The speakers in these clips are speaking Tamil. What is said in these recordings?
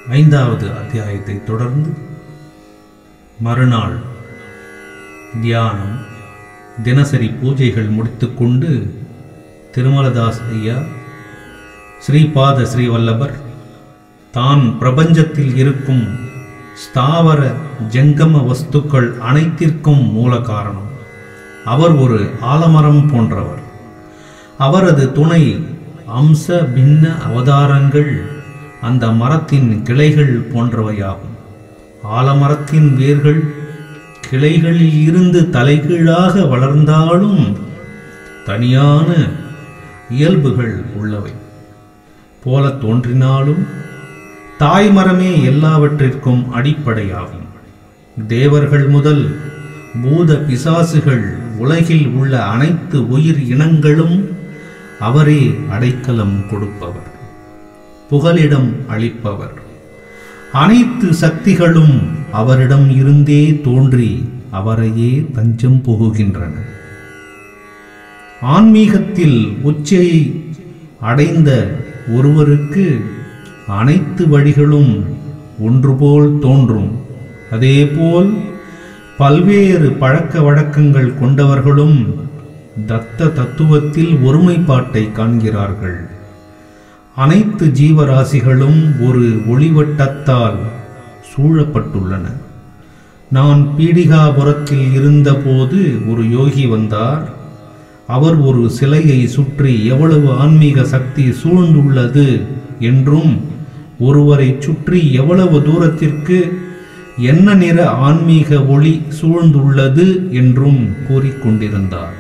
ஐந்தாவது அத்தியாயத்தை தொடர்ந்து மறுநாள் தியானம் தினசரி பூஜைகள் முடித்துக்கொண்டு திருமலதாஸ் ஐயா ஸ்ரீபாத ஸ்ரீவல்லபர் தான் பிரபஞ்சத்தில் இருக்கும் ஸ்தாவர ஜங்கம வஸ்துக்கள் அனைத்திற்கும் மூல காரணம் அவர் ஒரு ஆலமரம் போன்றவர் அவரது துணை அம்ச பின்ன அவதாரங்கள் அந்த மரத்தின் கிளைகள் போன்றவையாகும் ஆலமரத்தின் வேர்கள் கிளைகளில் இருந்து தலைகீழாக வளர்ந்தாலும் தனியான இயல்புகள் உள்ளவை போல தோன்றினாலும் தாய்மரமே எல்லாவற்றிற்கும் அடிப்படையாகும் தேவர்கள் முதல் பூத பிசாசுகள் உலகில் உள்ள அனைத்து உயிர் இனங்களும் அவரே அடைக்கலம் கொடுப்பவர் புகலிடம் அளிப்பவர் அனைத்து சக்திகளும் அவரிடம் இருந்தே தோன்றி அவரையே தஞ்சம் புகுகின்றன ஆன்மீகத்தில் உச்சையை அடைந்த ஒருவருக்கு அனைத்து வழிகளும் ஒன்றுபோல் தோன்றும் அதேபோல் பல்வேறு பழக்க வழக்கங்கள் கொண்டவர்களும் தத்த தத்துவத்தில் ஒருமைப்பாட்டை காண்கிறார்கள் அனைத்து ஜீவராசிகளும் ஒரு ஒளிவட்டத்தால் சூழப்பட்டுள்ளன நான் பீடிகாபுரத்தில் இருந்தபோது ஒரு யோகி வந்தார் அவர் ஒரு சிலையை சுற்றி எவ்வளவு ஆன்மீக சக்தி சூழ்ந்துள்ளது என்றும் ஒருவரை சுற்றி எவ்வளவு தூரத்திற்கு என்ன நிற ஆன்மீக ஒளி சூழ்ந்துள்ளது என்றும் கூறிக்கொண்டிருந்தார்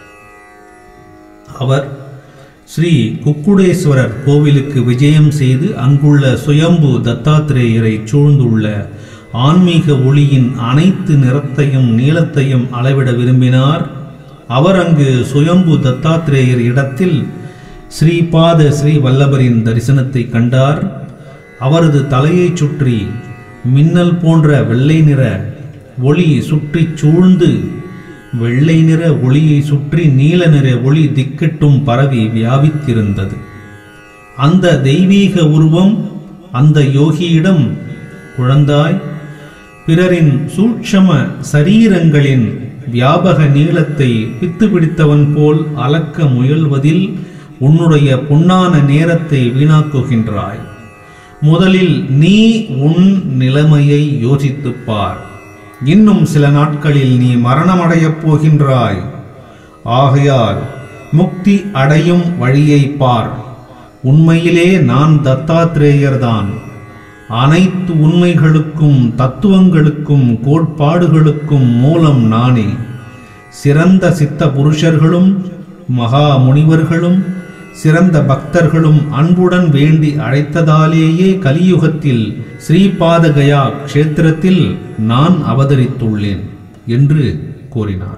அவர் ஸ்ரீ குக்குடேஸ்வரர் கோவிலுக்கு விஜயம் செய்து அங்குள்ள சுயம்பு தத்தாத்திரேயரை சூழ்ந்துள்ள ஆன்மீக ஒளியின் அனைத்து நிறத்தையும் நீளத்தையும் அளவிட விரும்பினார் அவர் அங்கு சுயம்பு தத்தாத்திரேயர் இடத்தில் ஸ்ரீபாத ஸ்ரீ வல்லபரின் தரிசனத்தை கண்டார் அவரது தலையைச் சுற்றி மின்னல் போன்ற வெள்ளை நிற ஒளி சுற்றிச் சூழ்ந்து வெள்ளை நிற ஒளியை சுற்றி நீல நிற ஒளி திக்கெட்டும் பரவி வியாபித்திருந்தது அந்த தெய்வீக உருவம் அந்த யோகியிடம் குழந்தாய் பிறரின் சூட்சம சரீரங்களின் வியாபக நீளத்தை பித்து பிடித்தவன் போல் அளக்க முயல்வதில் உன்னுடைய பொன்னான நேரத்தை வீணாக்குகின்றாய் முதலில் நீ உன் நிலைமையை யோசித்துப் பார் இன்னும் சில நாட்களில் நீ மரணமடையப் போகின்றாய் ஆகையால் முக்தி அடையும் வழியை பார் உண்மையிலே நான் தத்தாத்திரேயர்தான் அனைத்து உண்மைகளுக்கும் தத்துவங்களுக்கும் கோட்பாடுகளுக்கும் மூலம் நானே சிறந்த சித்த புருஷர்களும் மகா முனிவர்களும் சிறந்த பக்தர்களும் அன்புடன் வேண்டி அழைத்ததாலேயே கலியுகத்தில் ஸ்ரீபாதகயா க்ஷேத்திரத்தில் நான் அவதரித்துள்ளேன் என்று கூறினார்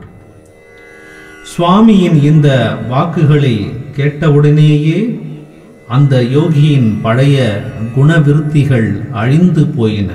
சுவாமியின் இந்த வாக்குகளை கேட்டவுடனேயே அந்த யோகியின் பழைய குணவிருத்திகள் அழிந்து போயின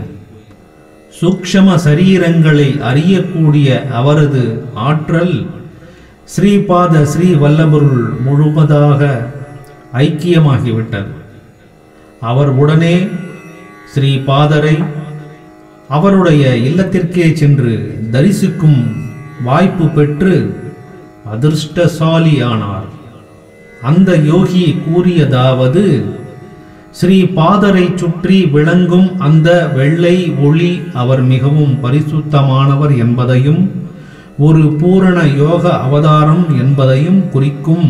சூக்ஷம சரீரங்களை அறியக்கூடிய அவரது ஆற்றல் ஸ்ரீபாத ஸ்ரீ வல்லபருள் முழுவதாக ஐக்கியமாகிவிட்டது அவர் உடனே ஸ்ரீபாதரை அவருடைய இல்லத்திற்கே சென்று தரிசிக்கும் வாய்ப்பு பெற்று அதிர்ஷ்டசாலி ஆனார் அந்த யோகி கூறியதாவது ஸ்ரீ பாதரை சுற்றி விளங்கும் அந்த வெள்ளை ஒளி அவர் மிகவும் பரிசுத்தமானவர் என்பதையும் ஒரு பூரண யோக அவதாரம் என்பதையும் குறிக்கும்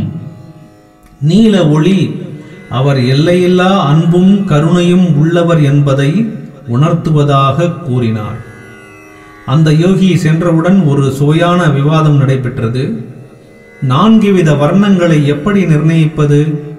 நீல ஒளி அவர் எல்லையில்லா அன்பும் கருணையும் உள்ளவர் என்பதை உணர்த்துவதாக கூறினார் அந்த யோகி சென்றவுடன் ஒரு சுவையான விவாதம் நடைபெற்றது நான்கு வித வர்ணங்களை எப்படி நிர்ணயிப்பது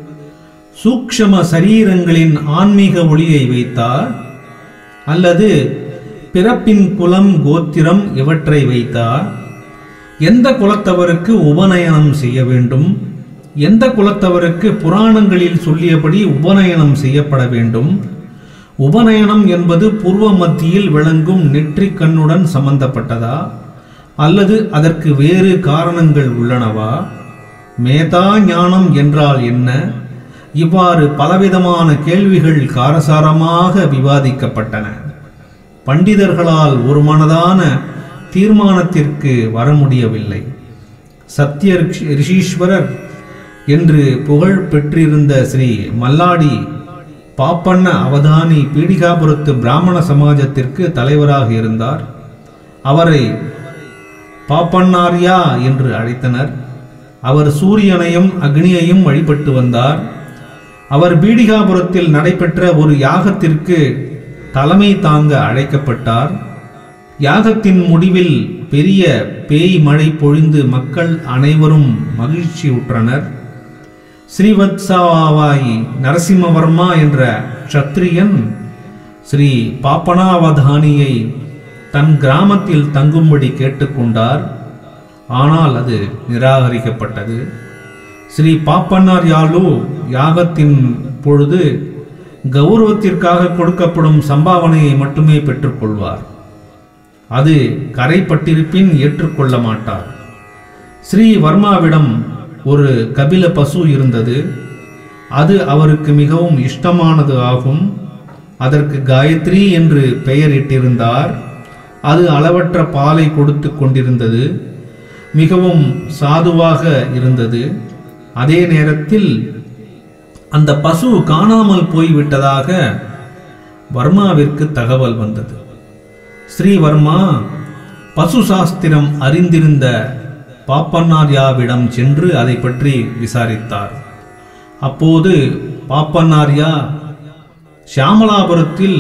சூக்ஷம சரீரங்களின் ஆன்மீக ஒளியை வைத்தார் அல்லது பிறப்பின் குலம் கோத்திரம் இவற்றை வைத்தார் எந்த குலத்தவருக்கு உபநயனம் செய்ய வேண்டும் எந்த குலத்தவருக்கு புராணங்களில் சொல்லியபடி உபநயனம் செய்யப்பட வேண்டும் உபநயனம் என்பது பூர்வ மத்தியில் விளங்கும் நெற்றிக் கண்ணுடன் சம்பந்தப்பட்டதா அல்லது அதற்கு வேறு காரணங்கள் உள்ளனவா மேதா ஞானம் என்றால் என்ன இவ்வாறு பலவிதமான கேள்விகள் காரசாரமாக விவாதிக்கப்பட்டன பண்டிதர்களால் ஒரு மனதான தீர்மானத்திற்கு வர முடியவில்லை சத்திய ரிஷி- ரிஷீஸ்வரர் என்று புகழ் பெற்றிருந்த ஸ்ரீ மல்லாடி பாப்பண்ண அவதானி பீடிகாபுரத்து பிராமண சமாஜத்திற்கு தலைவராக இருந்தார் அவரை பாப்பண்ணாரியா என்று அழைத்தனர் அவர் சூரியனையும் அக்னியையும் வழிபட்டு வந்தார் அவர் பீடிகாபுரத்தில் நடைபெற்ற ஒரு யாகத்திற்கு தலைமை தாங்க அழைக்கப்பட்டார் யாகத்தின் முடிவில் பெரிய பேய் மழை பொழிந்து மக்கள் அனைவரும் மகிழ்ச்சியுற்றனர் ஸ்ரீவத்சாவாயி நரசிம்மவர்மா என்ற க்ஷத்ரியன் ஸ்ரீ பாப்பனாவதானியை தன் கிராமத்தில் தங்கும்படி கேட்டுக்கொண்டார் ஆனால் அது நிராகரிக்கப்பட்டது ஸ்ரீ பாப்பன்னார் யாழு யாகத்தின் பொழுது கௌரவத்திற்காக கொடுக்கப்படும் சம்பாவனையை மட்டுமே பெற்றுக்கொள்வார் அது கரைப்பட்டிருப்பின் ஏற்றுக்கொள்ள மாட்டார் ஸ்ரீ வர்மாவிடம் ஒரு கபில பசு இருந்தது அது அவருக்கு மிகவும் இஷ்டமானது ஆகும் அதற்கு காயத்ரி என்று பெயரிட்டிருந்தார் அது அளவற்ற பாலை கொடுத்து கொண்டிருந்தது மிகவும் சாதுவாக இருந்தது அதே நேரத்தில் அந்த பசு காணாமல் போய்விட்டதாக வர்மாவிற்கு தகவல் வந்தது ஸ்ரீவர்மா பசு சாஸ்திரம் அறிந்திருந்த பாப்பன்னார்யாவிடம் சென்று அதை பற்றி விசாரித்தார் அப்போது பாப்பன்னார்யா ஷியாமலாபுரத்தில்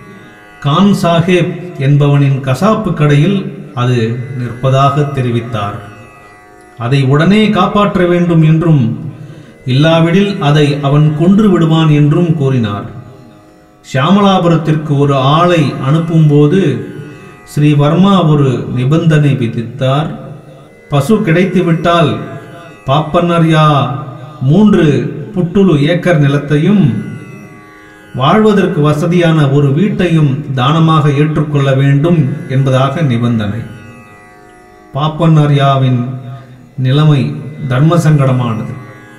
கான் சாஹேப் என்பவனின் கசாப்பு கடையில் அது நிற்பதாக தெரிவித்தார் அதை உடனே காப்பாற்ற வேண்டும் என்றும் இல்லாவிடில் அதை அவன் கொன்று விடுவான் என்றும் கூறினார் ஷியாமலாபுரத்திற்கு ஒரு ஆளை அனுப்பும்போது ஸ்ரீ வர்மா ஒரு நிபந்தனை விதித்தார் பசு கிடைத்துவிட்டால் பாப்பன்னர்யா மூன்று புட்டுலு ஏக்கர் நிலத்தையும் வாழ்வதற்கு வசதியான ஒரு வீட்டையும் தானமாக ஏற்றுக்கொள்ள வேண்டும் என்பதாக நிபந்தனை பாப்பன்னர்யாவின் நிலைமை தர்ம சங்கடமானது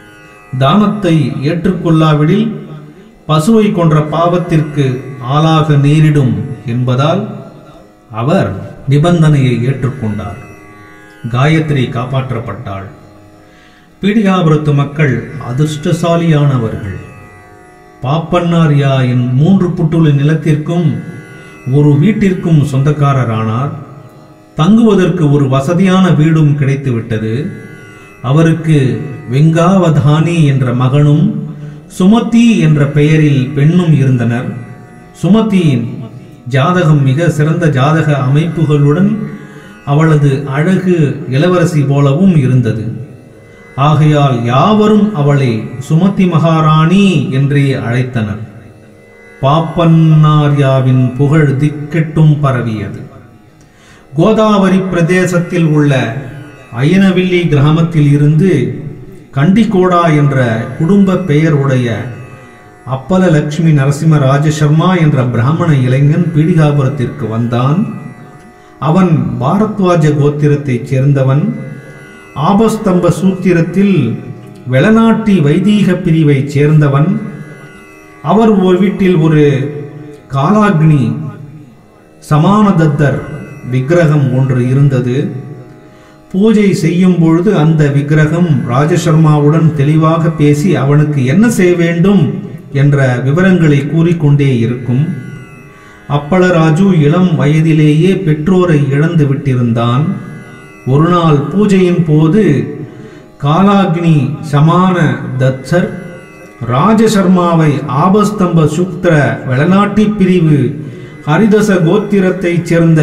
தானத்தை ஏற்றுக்கொள்ளாவிடில் பசுவை கொன்ற பாவத்திற்கு ஆளாக நேரிடும் என்பதால் அவர் நிபந்தனையை ஏற்றுக்கொண்டார் காயத்ரி காப்பாற்றப்பட்டாள் பீடிகாபுரத்து மக்கள் அதிர்ஷ்டசாலியானவர்கள் பாப்பன்னாரியாயின் மூன்று புட்டுளி நிலத்திற்கும் ஒரு வீட்டிற்கும் சொந்தக்காரரானார் தங்குவதற்கு ஒரு வசதியான வீடும் கிடைத்துவிட்டது அவருக்கு வெங்காவதானி என்ற மகனும் சுமதி என்ற பெயரில் பெண்ணும் இருந்தனர் சுமதியின் ஜாதகம் மிக சிறந்த ஜாதக அமைப்புகளுடன் அவளது அழகு இளவரசி போலவும் இருந்தது ஆகையால் யாவரும் அவளை சுமதி மகாராணி என்றே அழைத்தனர் பாப்பன்னார்யாவின் புகழ் திக்கெட்டும் பரவியது கோதாவரி பிரதேசத்தில் உள்ள அயனவில்லி கிராமத்தில் இருந்து கண்டிகோடா என்ற குடும்ப பெயர் உடைய அப்பல லட்சுமி நரசிம்ம ராஜசர்மா என்ற பிராமண இளைஞன் பீடிகாபுரத்திற்கு வந்தான் அவன் பாரத்வாஜ கோத்திரத்தைச் சேர்ந்தவன் ஆபஸ்தம்ப சூத்திரத்தில் வெளநாட்டி வைதீக பிரிவைச் சேர்ந்தவன் அவர் ஒரு வீட்டில் ஒரு காலாக்னி சமானதத்தர் விக்கிரகம் ஒன்று இருந்தது பூஜை செய்யும் பொழுது அந்த விக்கிரகம் ராஜசர்மாவுடன் தெளிவாக பேசி அவனுக்கு என்ன செய்ய வேண்டும் என்ற விவரங்களை கூறிக்கொண்டே இருக்கும் அப்பளராஜு இளம் வயதிலேயே பெற்றோரை இழந்து விட்டிருந்தான் ஒரு நாள் பூஜையின் போது காலாக்னி சமான தத்தர் ராஜசர்மாவை ஆபஸ்தம்ப சுக்திர வெளிநாட்டி பிரிவு ஹரிதச கோத்திரத்தைச் சேர்ந்த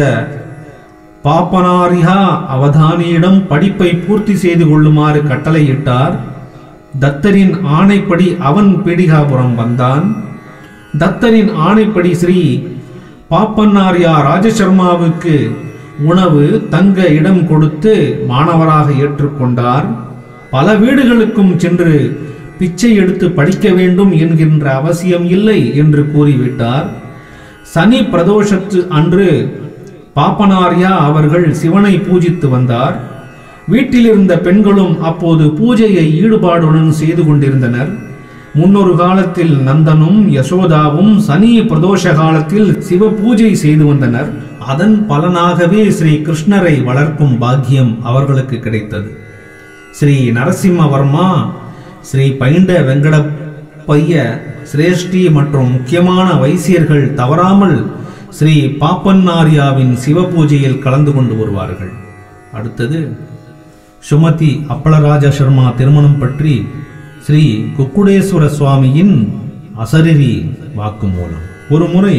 பாப்பனாரிஹா அவதானியிடம் படிப்பை பூர்த்தி செய்து கொள்ளுமாறு கட்டளையிட்டார் தத்தரின் ஆணைப்படி அவன் பீடிகாபுரம் வந்தான் தத்தரின் ஆணைப்படி ஸ்ரீ பாப்பன்னாரியா ராஜசர்மாவுக்கு உணவு தங்க இடம் கொடுத்து மாணவராக ஏற்றுக்கொண்டார் பல வீடுகளுக்கும் சென்று பிச்சை எடுத்து படிக்க வேண்டும் என்கின்ற அவசியம் இல்லை என்று கூறிவிட்டார் சனி பிரதோஷத்து அன்று பாப்பனாரியா அவர்கள் சிவனை பூஜித்து வந்தார் வீட்டில் இருந்த பெண்களும் அப்போது பூஜையை ஈடுபாடுடன் செய்து கொண்டிருந்தனர் முன்னொரு காலத்தில் நந்தனும் யசோதாவும் சனி பிரதோஷ காலத்தில் சிவ பூஜை செய்து வந்தனர் அதன் பலனாகவே ஸ்ரீ கிருஷ்ணரை வளர்க்கும் பாக்கியம் அவர்களுக்கு கிடைத்தது ஸ்ரீ நரசிம்மவர்மா ஸ்ரீ பைண்ட வெங்கடப்பைய சிரேஷ்டி மற்றும் முக்கியமான வைசியர்கள் தவறாமல் ஸ்ரீ பாப்பன்னாரியாவின் சிவ பூஜையில் கலந்து கொண்டு வருவார்கள் அடுத்தது சுமதி அப்பளராஜ சர்மா திருமணம் பற்றி ஸ்ரீ குக்குடேஸ்வர சுவாமியின் அசரிரி வாக்குமூலம் ஒரு முறை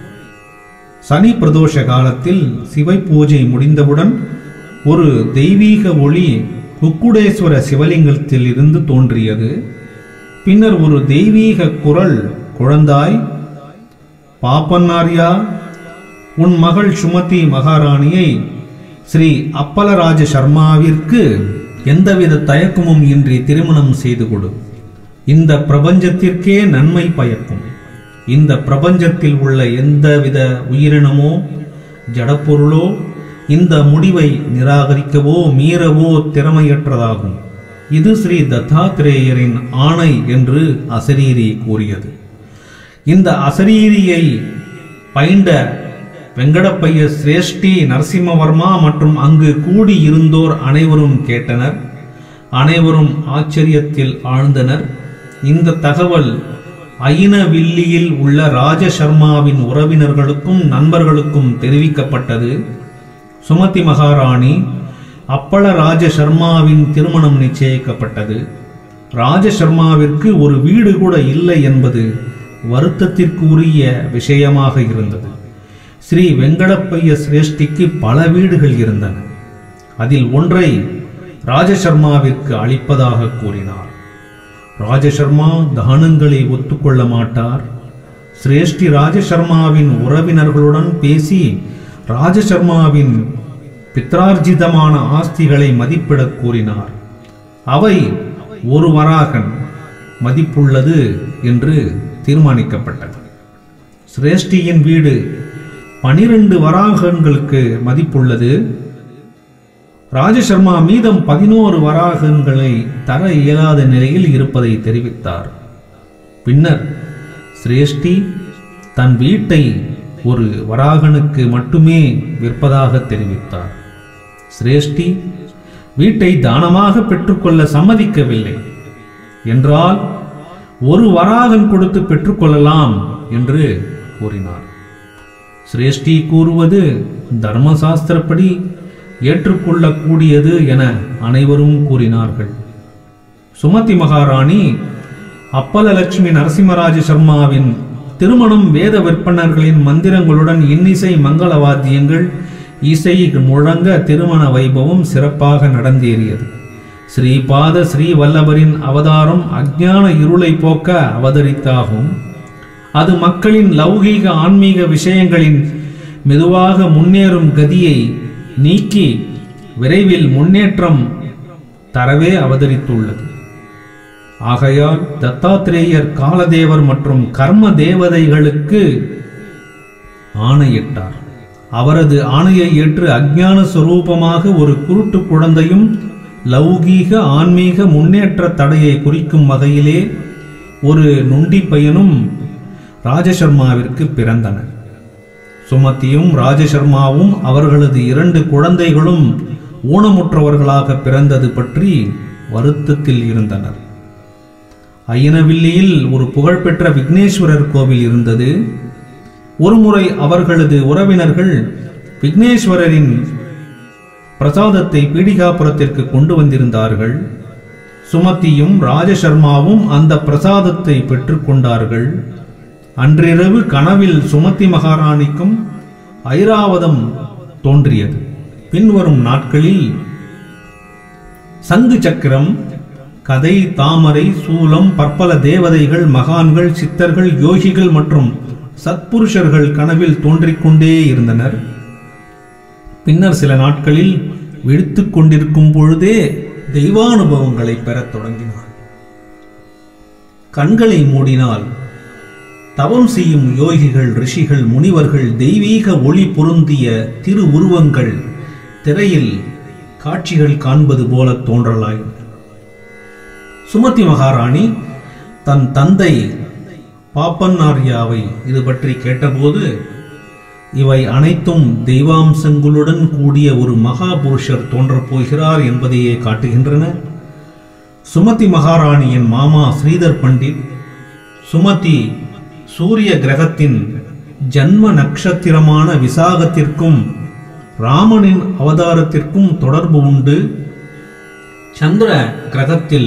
சனி பிரதோஷ காலத்தில் சிவை பூஜை முடிந்தவுடன் ஒரு தெய்வீக ஒளி குக்குடேஸ்வர சிவலிங்கத்தில் இருந்து தோன்றியது பின்னர் ஒரு தெய்வீக குரல் குழந்தாய் பாப்பன்னாரியா உன் மகள் சுமதி மகாராணியை ஸ்ரீ அப்பலராஜ சர்மாவிற்கு எந்தவித தயக்கமும் இன்றி திருமணம் செய்து கொடு இந்த பிரபஞ்சத்திற்கே நன்மை பயக்கும் இந்த பிரபஞ்சத்தில் உள்ள எந்தவித உயிரினமோ ஜடப்பொருளோ இந்த முடிவை நிராகரிக்கவோ மீறவோ திறமையற்றதாகும் இது ஸ்ரீ தத்தாத்திரேயரின் ஆணை என்று அசரீரி கூறியது இந்த அசரீரியை பைண்ட வெங்கடப்பைய சிரேஷ்டி நரசிம்மவர்மா மற்றும் அங்கு கூடி இருந்தோர் அனைவரும் கேட்டனர் அனைவரும் ஆச்சரியத்தில் ஆழ்ந்தனர் இந்த தகவல் அயினவில்லியில் உள்ள ராஜசர்மாவின் உறவினர்களுக்கும் நண்பர்களுக்கும் தெரிவிக்கப்பட்டது சுமதி மகாராணி அப்பள ராஜசர்மாவின் திருமணம் நிச்சயிக்கப்பட்டது ராஜசர்மாவிற்கு ஒரு வீடு கூட இல்லை என்பது வருத்தத்திற்குரிய விஷயமாக இருந்தது ஸ்ரீ வெங்கடப்பைய சிரேஷ்டிக்கு பல வீடுகள் இருந்தன அதில் ஒன்றை ராஜசர்மாவிற்கு அளிப்பதாக கூறினார் ராஜசர்மா தானங்களை ஒத்துக்கொள்ள மாட்டார் சிரேஷ்டி ராஜசர்மாவின் உறவினர்களுடன் பேசி ராஜசர்மாவின் பித்ரார்ஜிதமான ஆஸ்திகளை மதிப்பிடக் கூறினார் அவை ஒரு வராகன் மதிப்புள்ளது என்று தீர்மானிக்கப்பட்டது சிரேஷ்டியின் வீடு பனிரெண்டு வராகன்களுக்கு மதிப்புள்ளது ராஜசர்மா மீதம் பதினோரு வராகன்களை தர இயலாத நிலையில் இருப்பதை தெரிவித்தார் பின்னர் சிரேஷ்டி தன் வீட்டை ஒரு வராகனுக்கு மட்டுமே விற்பதாக தெரிவித்தார் சிரேஷ்டி வீட்டை தானமாக பெற்றுக்கொள்ள சம்மதிக்கவில்லை என்றால் ஒரு வராகன் கொடுத்து பெற்றுக்கொள்ளலாம் என்று கூறினார் சிரேஷ்டி கூறுவது தர்மசாஸ்திரப்படி ஏற்றுக்கொள்ளக்கூடியது என அனைவரும் கூறினார்கள் சுமதி மகாராணி அப்பலலட்சுமி நரசிம்மராஜ சர்மாவின் திருமணம் வேத விற்பனர்களின் மந்திரங்களுடன் இன்னிசை மங்கள வாத்தியங்கள் இசை முழங்க திருமண வைபவம் சிறப்பாக நடந்தேறியது ஸ்ரீபாத ஸ்ரீ வல்லபரின் அவதாரம் அஞ்ஞான இருளை போக்க அவதரித்தாகும் அது மக்களின் லௌகீக ஆன்மீக விஷயங்களின் மெதுவாக முன்னேறும் கதியை நீக்கி விரைவில் முன்னேற்றம் தரவே அவதரித்துள்ளது ஆகையால் தத்தாத்திரேயர் காலதேவர் மற்றும் கர்ம தேவதைகளுக்கு ஆணையிட்டார் அவரது ஆணையை ஏற்று அஞ்ஞான சுரூபமாக ஒரு குருட்டு குழந்தையும் லௌகீக ஆன்மீக முன்னேற்ற தடையை குறிக்கும் வகையிலே ஒரு நொண்டி பையனும் ராஜசர்மாவிற்கு பிறந்தனர் சுமதியும் ராஜசர்மாவும் அவர்களது இரண்டு குழந்தைகளும் ஊனமுற்றவர்களாக பிறந்தது பற்றி வருத்தத்தில் இருந்தனர் அய்யனவில்லியில் ஒரு புகழ்பெற்ற விக்னேஸ்வரர் கோவில் இருந்தது ஒருமுறை அவர்களது உறவினர்கள் விக்னேஸ்வரரின் பிரசாதத்தை பீடிகாபுரத்திற்கு கொண்டு வந்திருந்தார்கள் சுமதியும் ராஜசர்மாவும் அந்த பிரசாதத்தை பெற்றுக்கொண்டார்கள் அன்றிரவு கனவில் சுமதி மகாராணிக்கும் ஐராவதம் தோன்றியது பின்வரும் நாட்களில் சங்கு சக்கரம் கதை தாமரை சூலம் பற்பல தேவதைகள் மகான்கள் சித்தர்கள் யோகிகள் மற்றும் சத்புருஷர்கள் கனவில் தோன்றிக் கொண்டே இருந்தனர் பின்னர் சில நாட்களில் விழித்துக் கொண்டிருக்கும் பொழுதே தெய்வானுபவங்களை பெறத் தொடங்கினார் கண்களை மூடினால் தவம் செய்யும் யோகிகள் ரிஷிகள் முனிவர்கள் தெய்வீக ஒளி பொருந்திய திரு உருவங்கள் திரையில் காட்சிகள் காண்பது போல தோன்றலாயின சுமதி மகாராணி தன் தந்தை பாப்பன்னார்யாவை இது பற்றி கேட்டபோது இவை அனைத்தும் தெய்வாம்சங்களுடன் கூடிய ஒரு மகாபுருஷர் தோன்றப் போகிறார் என்பதையே காட்டுகின்றன சுமதி மகாராணியின் மாமா ஸ்ரீதர் பண்டிட் சுமதி சூரிய கிரகத்தின் ஜன்ம நட்சத்திரமான விசாகத்திற்கும் ராமனின் அவதாரத்திற்கும் தொடர்பு உண்டு சந்திர கிரகத்தில்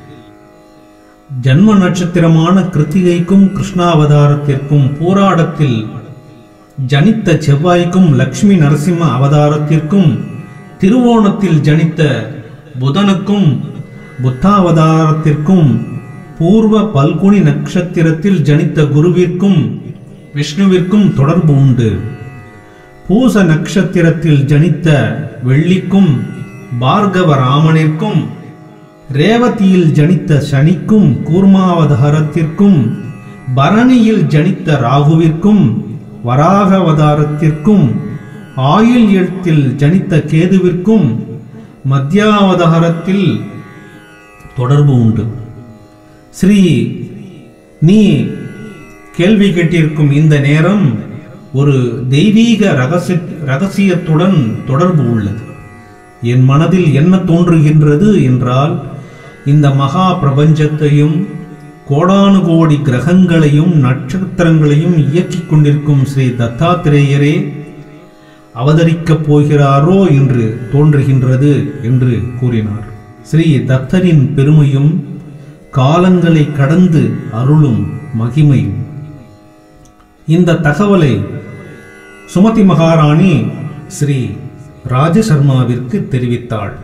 ஜன்ம நட்சத்திரமான கிருத்திகைக்கும் கிருஷ்ணாவதாரத்திற்கும் போராடத்தில் ஜனித்த செவ்வாய்க்கும் லக்ஷ்மி நரசிம்ம அவதாரத்திற்கும் திருவோணத்தில் ஜனித்த புதனுக்கும் புத்தாவதாரத்திற்கும் பூர்வ பல்குனி நட்சத்திரத்தில் ஜனித்த குருவிற்கும் விஷ்ணுவிற்கும் தொடர்பு உண்டு பூச நட்சத்திரத்தில் ஜனித்த வெள்ளிக்கும் பார்கவ ராமனிற்கும் ரேவதியில் ஜனித்த சனிக்கும் கூர்மாவதாரத்திற்கும் பரணியில் ஜனித்த ராகுவிற்கும் வராகவதாரத்திற்கும் ஆயுள் எழுத்தில் ஜனித்த கேதுவிற்கும் மத்தியாவதாரத்தில் தொடர்பு உண்டு ஸ்ரீ நீ கேள்வி கேட்டிருக்கும் இந்த நேரம் ஒரு தெய்வீக ரகசிய ரகசியத்துடன் தொடர்பு உள்ளது என் மனதில் என்ன தோன்றுகின்றது என்றால் இந்த மகா பிரபஞ்சத்தையும் கோடானு கோடி கிரகங்களையும் நட்சத்திரங்களையும் இயக்கிக் கொண்டிருக்கும் ஸ்ரீ தத்தாத்திரேயரே அவதரிக்கப் போகிறாரோ என்று தோன்றுகின்றது என்று கூறினார் ஸ்ரீ தத்தரின் பெருமையும் காலங்களை கடந்து அருளும் மகிமையும் இந்த தகவலை சுமதி மகாராணி ஸ்ரீ ராஜசர்மாவிற்கு தெரிவித்தாள்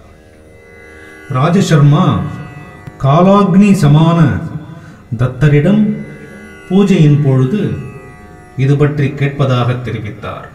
ராஜசர்மா காலாக்னி சமான தத்தரிடம் பூஜையின் பொழுது இது பற்றி கேட்பதாக தெரிவித்தார்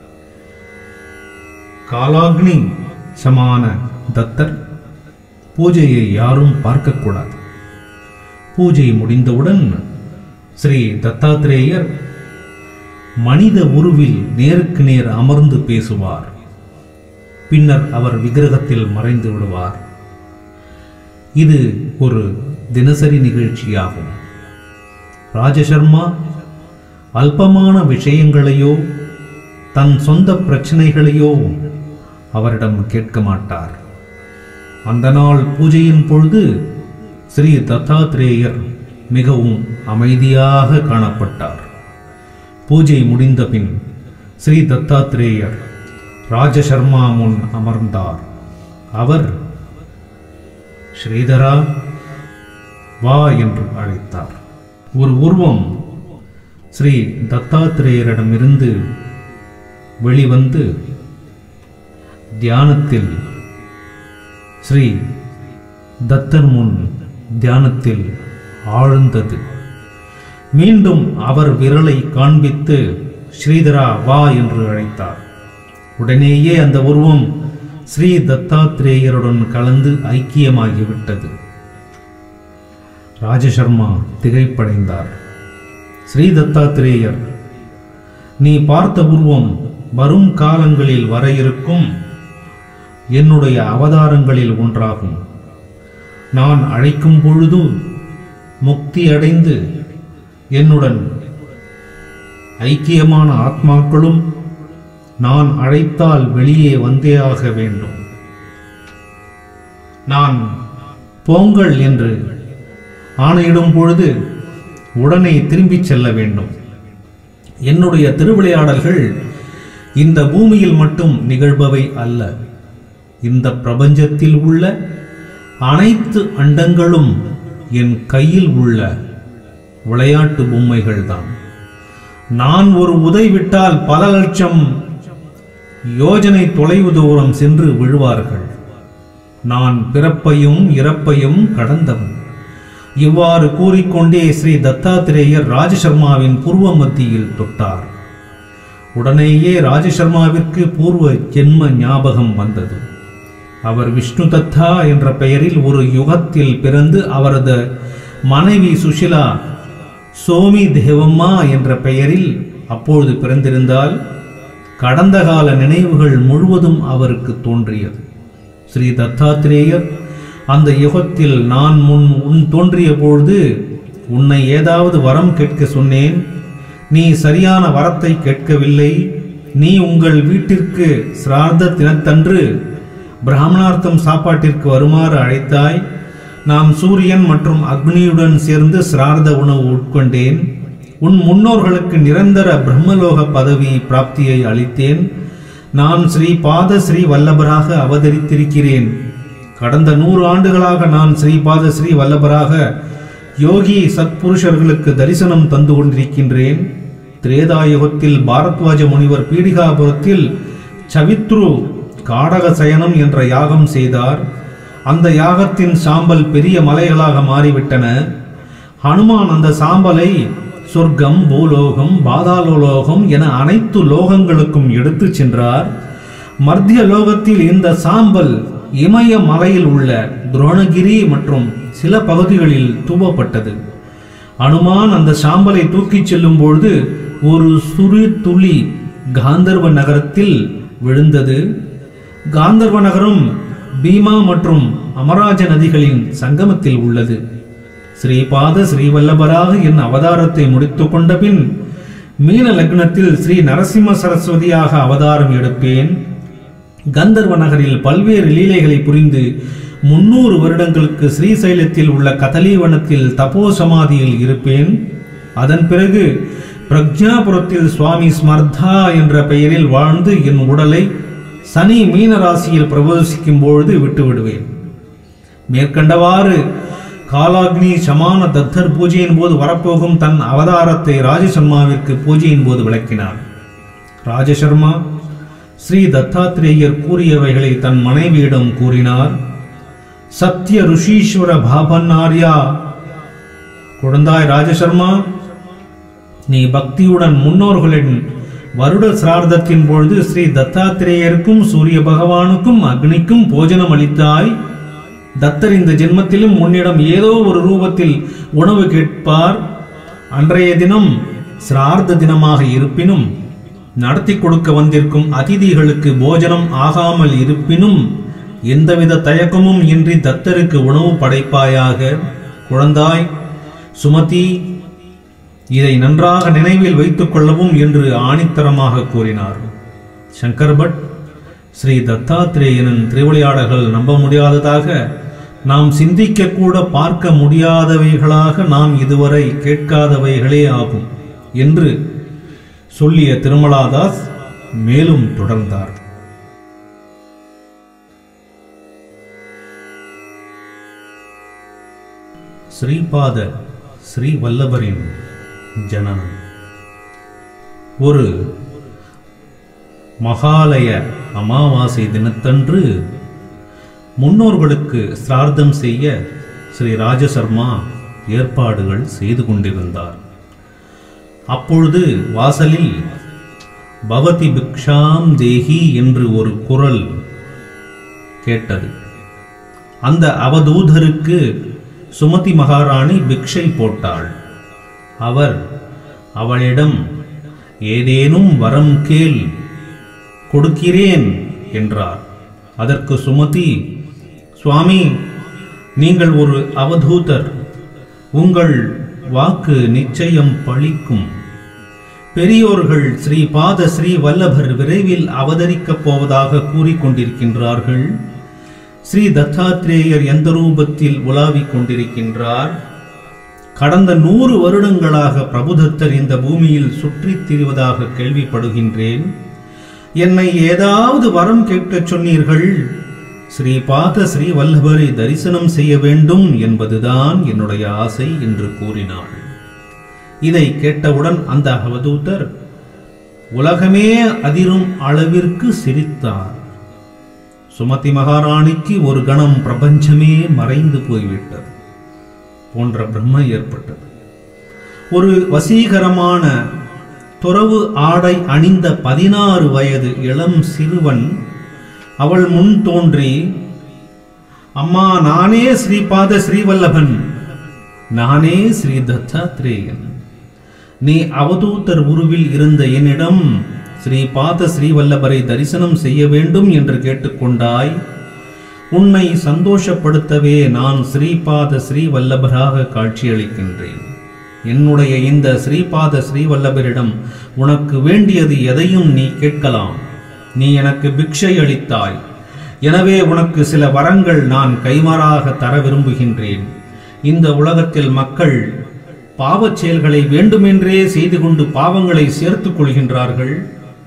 காலாக்னி சமான தத்தர் பூஜையை யாரும் பார்க்கக்கூடாது பூஜை முடிந்தவுடன் ஸ்ரீ தத்தாத்திரேயர் மனித உருவில் நேருக்கு நேர் அமர்ந்து பேசுவார் பின்னர் அவர் விக்கிரகத்தில் மறைந்து விடுவார் இது ஒரு தினசரி நிகழ்ச்சியாகும் ராஜசர்மா அல்பமான விஷயங்களையோ தன் சொந்த பிரச்சனைகளையோ அவரிடம் கேட்க மாட்டார் அந்த நாள் பூஜையின் பொழுது ஸ்ரீ தத்தாத்திரேயர் மிகவும் அமைதியாக காணப்பட்டார் பூஜை முடிந்த பின் ஸ்ரீ தத்தாத்திரேயர் ராஜசர்மா முன் அமர்ந்தார் அவர் ஸ்ரீதரா வா என்று அழைத்தார் ஒரு உருவம் ஸ்ரீ தத்தாத்திரேயரிடமிருந்து வெளிவந்து தியானத்தில் ஸ்ரீ தத்தர் முன் தியானத்தில் ஆழ்ந்தது மீண்டும் அவர் விரலை காண்பித்து ஸ்ரீதரா வா என்று அழைத்தார் உடனேயே அந்த உருவம் ஸ்ரீ தத்தாத்திரேயருடன் கலந்து ஐக்கியமாகிவிட்டது ராஜசர்மா திகைப்படைந்தார் ஸ்ரீ தத்தாத்திரேயர் நீ பார்த்த உருவம் வரும் காலங்களில் வர இருக்கும் என்னுடைய அவதாரங்களில் ஒன்றாகும் நான் அழைக்கும் பொழுது முக்தி அடைந்து என்னுடன் ஐக்கியமான ஆத்மாக்களும் நான் அழைத்தால் வெளியே வந்தே ஆக வேண்டும் நான் போங்கள் என்று ஆணையிடும் பொழுது உடனே திரும்பிச் செல்ல வேண்டும் என்னுடைய திருவிளையாடல்கள் இந்த பூமியில் மட்டும் நிகழ்பவை அல்ல இந்த பிரபஞ்சத்தில் உள்ள அனைத்து அண்டங்களும் என் கையில் உள்ள விளையாட்டு பொம்மைகள்தான் நான் ஒரு உதை விட்டால் பல லட்சம் யோஜனை தொலைவு தூரம் சென்று விழுவார்கள் நான் பிறப்பையும் இறப்பையும் கடந்தவன் இவ்வாறு கூறிக்கொண்டே ஸ்ரீ தத்தாத்திரேயர் ராஜசர்மாவின் பூர்வ மத்தியில் தொட்டார் உடனேயே ராஜசர்மாவிற்கு பூர்வ ஜென்ம ஞாபகம் வந்தது அவர் விஷ்ணு தத்தா என்ற பெயரில் ஒரு யுகத்தில் பிறந்து அவரது மனைவி சுஷிலா சோமி தேவம்மா என்ற பெயரில் அப்பொழுது பிறந்திருந்தால் கடந்த கால நினைவுகள் முழுவதும் அவருக்கு தோன்றியது ஸ்ரீ தத்தாத்திரேயர் அந்த யுகத்தில் நான் முன் உன் தோன்றிய பொழுது உன்னை ஏதாவது வரம் கேட்க சொன்னேன் நீ சரியான வரத்தை கேட்கவில்லை நீ உங்கள் வீட்டிற்கு சிரார்த்த தினத்தன்று பிராமணார்த்தம் சாப்பாட்டிற்கு வருமாறு அழைத்தாய் நாம் சூரியன் மற்றும் அக்னியுடன் சேர்ந்து சிரார்த்த உணவு உட்கொண்டேன் உன் முன்னோர்களுக்கு நிரந்தர பிரம்மலோக பதவி பிராப்தியை அளித்தேன் நான் ஸ்ரீ பாத ஸ்ரீ வல்லபராக அவதரித்திருக்கிறேன் கடந்த நூறு ஆண்டுகளாக நான் ஸ்ரீபாத ஸ்ரீ வல்லபராக யோகி சத்புருஷர்களுக்கு தரிசனம் தந்து கொண்டிருக்கின்றேன் திரேதாயுகத்தில் பாரத்வாஜ முனிவர் பீடிகாபுரத்தில் சவித்ரு காடக சயனம் என்ற யாகம் செய்தார் அந்த யாகத்தின் சாம்பல் பெரிய மலைகளாக மாறிவிட்டன ஹனுமான் அந்த சாம்பலை சொர்க்கம் பூலோகம் பாதாளலோகம் என அனைத்து லோகங்களுக்கும் எடுத்துச் சென்றார் மத்திய லோகத்தில் இந்த சாம்பல் இமய மலையில் உள்ள துரோணகிரி மற்றும் சில பகுதிகளில் தூவப்பட்டது அனுமான் அந்த சாம்பலை தூக்கிச் செல்லும் பொழுது ஒரு சுரு துளி காந்தர்வ நகரத்தில் விழுந்தது காந்தர்வ நகரம் பீமா மற்றும் அமராஜ நதிகளின் சங்கமத்தில் உள்ளது ஸ்ரீபாத ஸ்ரீவல்லபராக என் அவதாரத்தை முடித்துக் கொண்ட பின் மீன லக்னத்தில் ஸ்ரீ நரசிம்ம சரஸ்வதியாக அவதாரம் எடுப்பேன் கந்தர்வ நகரில் பல்வேறு லீலைகளை புரிந்து முன்னூறு வருடங்களுக்கு ஸ்ரீசைலத்தில் உள்ள கதலீவனத்தில் தபோ சமாதியில் இருப்பேன் அதன் பிறகு பிரக்ஞாபுரத்தில் சுவாமி ஸ்மர்தா என்ற பெயரில் வாழ்ந்து என் உடலை சனி மீன ராசியில் பிரவேசிக்கும் பொழுது விட்டுவிடுவேன் மேற்கண்டவாறு காலாக்னி சமான தத்தர் பூஜையின் போது வரப்போகும் தன் அவதாரத்தை ராஜசர்மாவிற்கு பூஜையின் போது விளக்கினார் ராஜசர்மா ஸ்ரீ தத்தாத்திரேயர் கூறியவைகளை தன் மனைவியிடம் கூறினார் சத்ய ருஷீஸ்வர பாபன்னார்யா குழந்தாய் ராஜசர்மா நீ பக்தியுடன் முன்னோர்களின் வருட சிரார்த்தத்தின் பொழுது ஸ்ரீ தத்தாத்திரேயருக்கும் சூரிய பகவானுக்கும் அக்னிக்கும் போஜனம் அளித்தாய் தத்தர் இந்த ஜென்மத்திலும் உன்னிடம் ஏதோ ஒரு ரூபத்தில் உணவு கேட்பார் அன்றைய தினம் சிரார்த்த தினமாக இருப்பினும் நடத்தி கொடுக்க வந்திருக்கும் அதிதிகளுக்கு போஜனம் ஆகாமல் இருப்பினும் எந்தவித தயக்கமும் இன்றி தத்தருக்கு உணவு படைப்பாயாக குழந்தாய் சுமதி இதை நன்றாக நினைவில் வைத்துக் கொள்ளவும் என்று ஆணித்தரமாக கூறினார் சங்கர் பட் ஸ்ரீ தத்தாத்திரேயனின் திருவிளையாடல்கள் நம்ப முடியாததாக நாம் சிந்திக்க கூட பார்க்க முடியாதவைகளாக நாம் இதுவரை கேட்காதவைகளே ஆகும் என்று சொல்லிய திருமலாதாஸ் மேலும் தொடர்ந்தார் ஸ்ரீபாத ஸ்ரீ வல்லபரின் ஜனனம் ஒரு மகாலய அமாவாசை தினத்தன்று முன்னோர்களுக்கு சிரார்த்தம் செய்ய ஸ்ரீ ராஜசர்மா ஏற்பாடுகள் செய்து கொண்டிருந்தார் அப்பொழுது வாசலில் பவதி பிக்ஷாம் தேஹி என்று ஒரு குரல் கேட்டது அந்த அவதூதருக்கு சுமதி மகாராணி பிக்ஷை போட்டாள் அவர் அவளிடம் ஏதேனும் வரம் கேள் கொடுக்கிறேன் என்றார் அதற்கு சுமதி சுவாமி நீங்கள் ஒரு அவதூதர் உங்கள் வாக்கு நிச்சயம் பழிக்கும் பெரியோர்கள் ஸ்ரீ பாத ஸ்ரீ வல்லபர் விரைவில் அவதரிக்கப் போவதாக கூறிக்கொண்டிருக்கின்றார்கள் ஸ்ரீ தத்தாத்ரேயர் எந்த ரூபத்தில் உலாவிக் கொண்டிருக்கின்றார் கடந்த நூறு வருடங்களாக பிரபுதத்தர் இந்த பூமியில் சுற்றித் திரிவதாக கேள்விப்படுகின்றேன் என்னை ஏதாவது வரம் கேட்கச் சொன்னீர்கள் ஸ்ரீபாத ஸ்ரீ வல்லபரை தரிசனம் செய்ய வேண்டும் என்பதுதான் என்னுடைய ஆசை என்று கூறினாள் இதை கேட்டவுடன் அந்த அவதூதர் உலகமே அதிரும் அளவிற்கு சிரித்தார் சுமதி மகாராணிக்கு ஒரு கணம் பிரபஞ்சமே மறைந்து போய்விட்டது போன்ற பிரம்மை ஏற்பட்டது ஒரு வசீகரமான துறவு ஆடை அணிந்த பதினாறு வயது இளம் சிறுவன் அவள் முன் தோன்றி அம்மா நானே ஸ்ரீபாத ஸ்ரீவல்லபன் நானே ஸ்ரீ தத்தாத்ரேயன் நீ அவதூதர் உருவில் இருந்த என்னிடம் ஸ்ரீபாத ஸ்ரீவல்லபரை தரிசனம் செய்ய வேண்டும் என்று கேட்டுக்கொண்டாய் உன்னை சந்தோஷப்படுத்தவே நான் ஸ்ரீபாத ஸ்ரீவல்லபராக காட்சியளிக்கின்றேன் என்னுடைய இந்த ஸ்ரீபாத ஸ்ரீவல்லபரிடம் உனக்கு வேண்டியது எதையும் நீ கேட்கலாம் நீ எனக்கு பிக்ஷை அளித்தாய் எனவே உனக்கு சில வரங்கள் நான் கைமாறாக தர விரும்புகின்றேன் இந்த உலகத்தில் மக்கள் பாவச் செயல்களை வேண்டுமென்றே செய்து கொண்டு பாவங்களை சேர்த்துக் கொள்கின்றார்கள்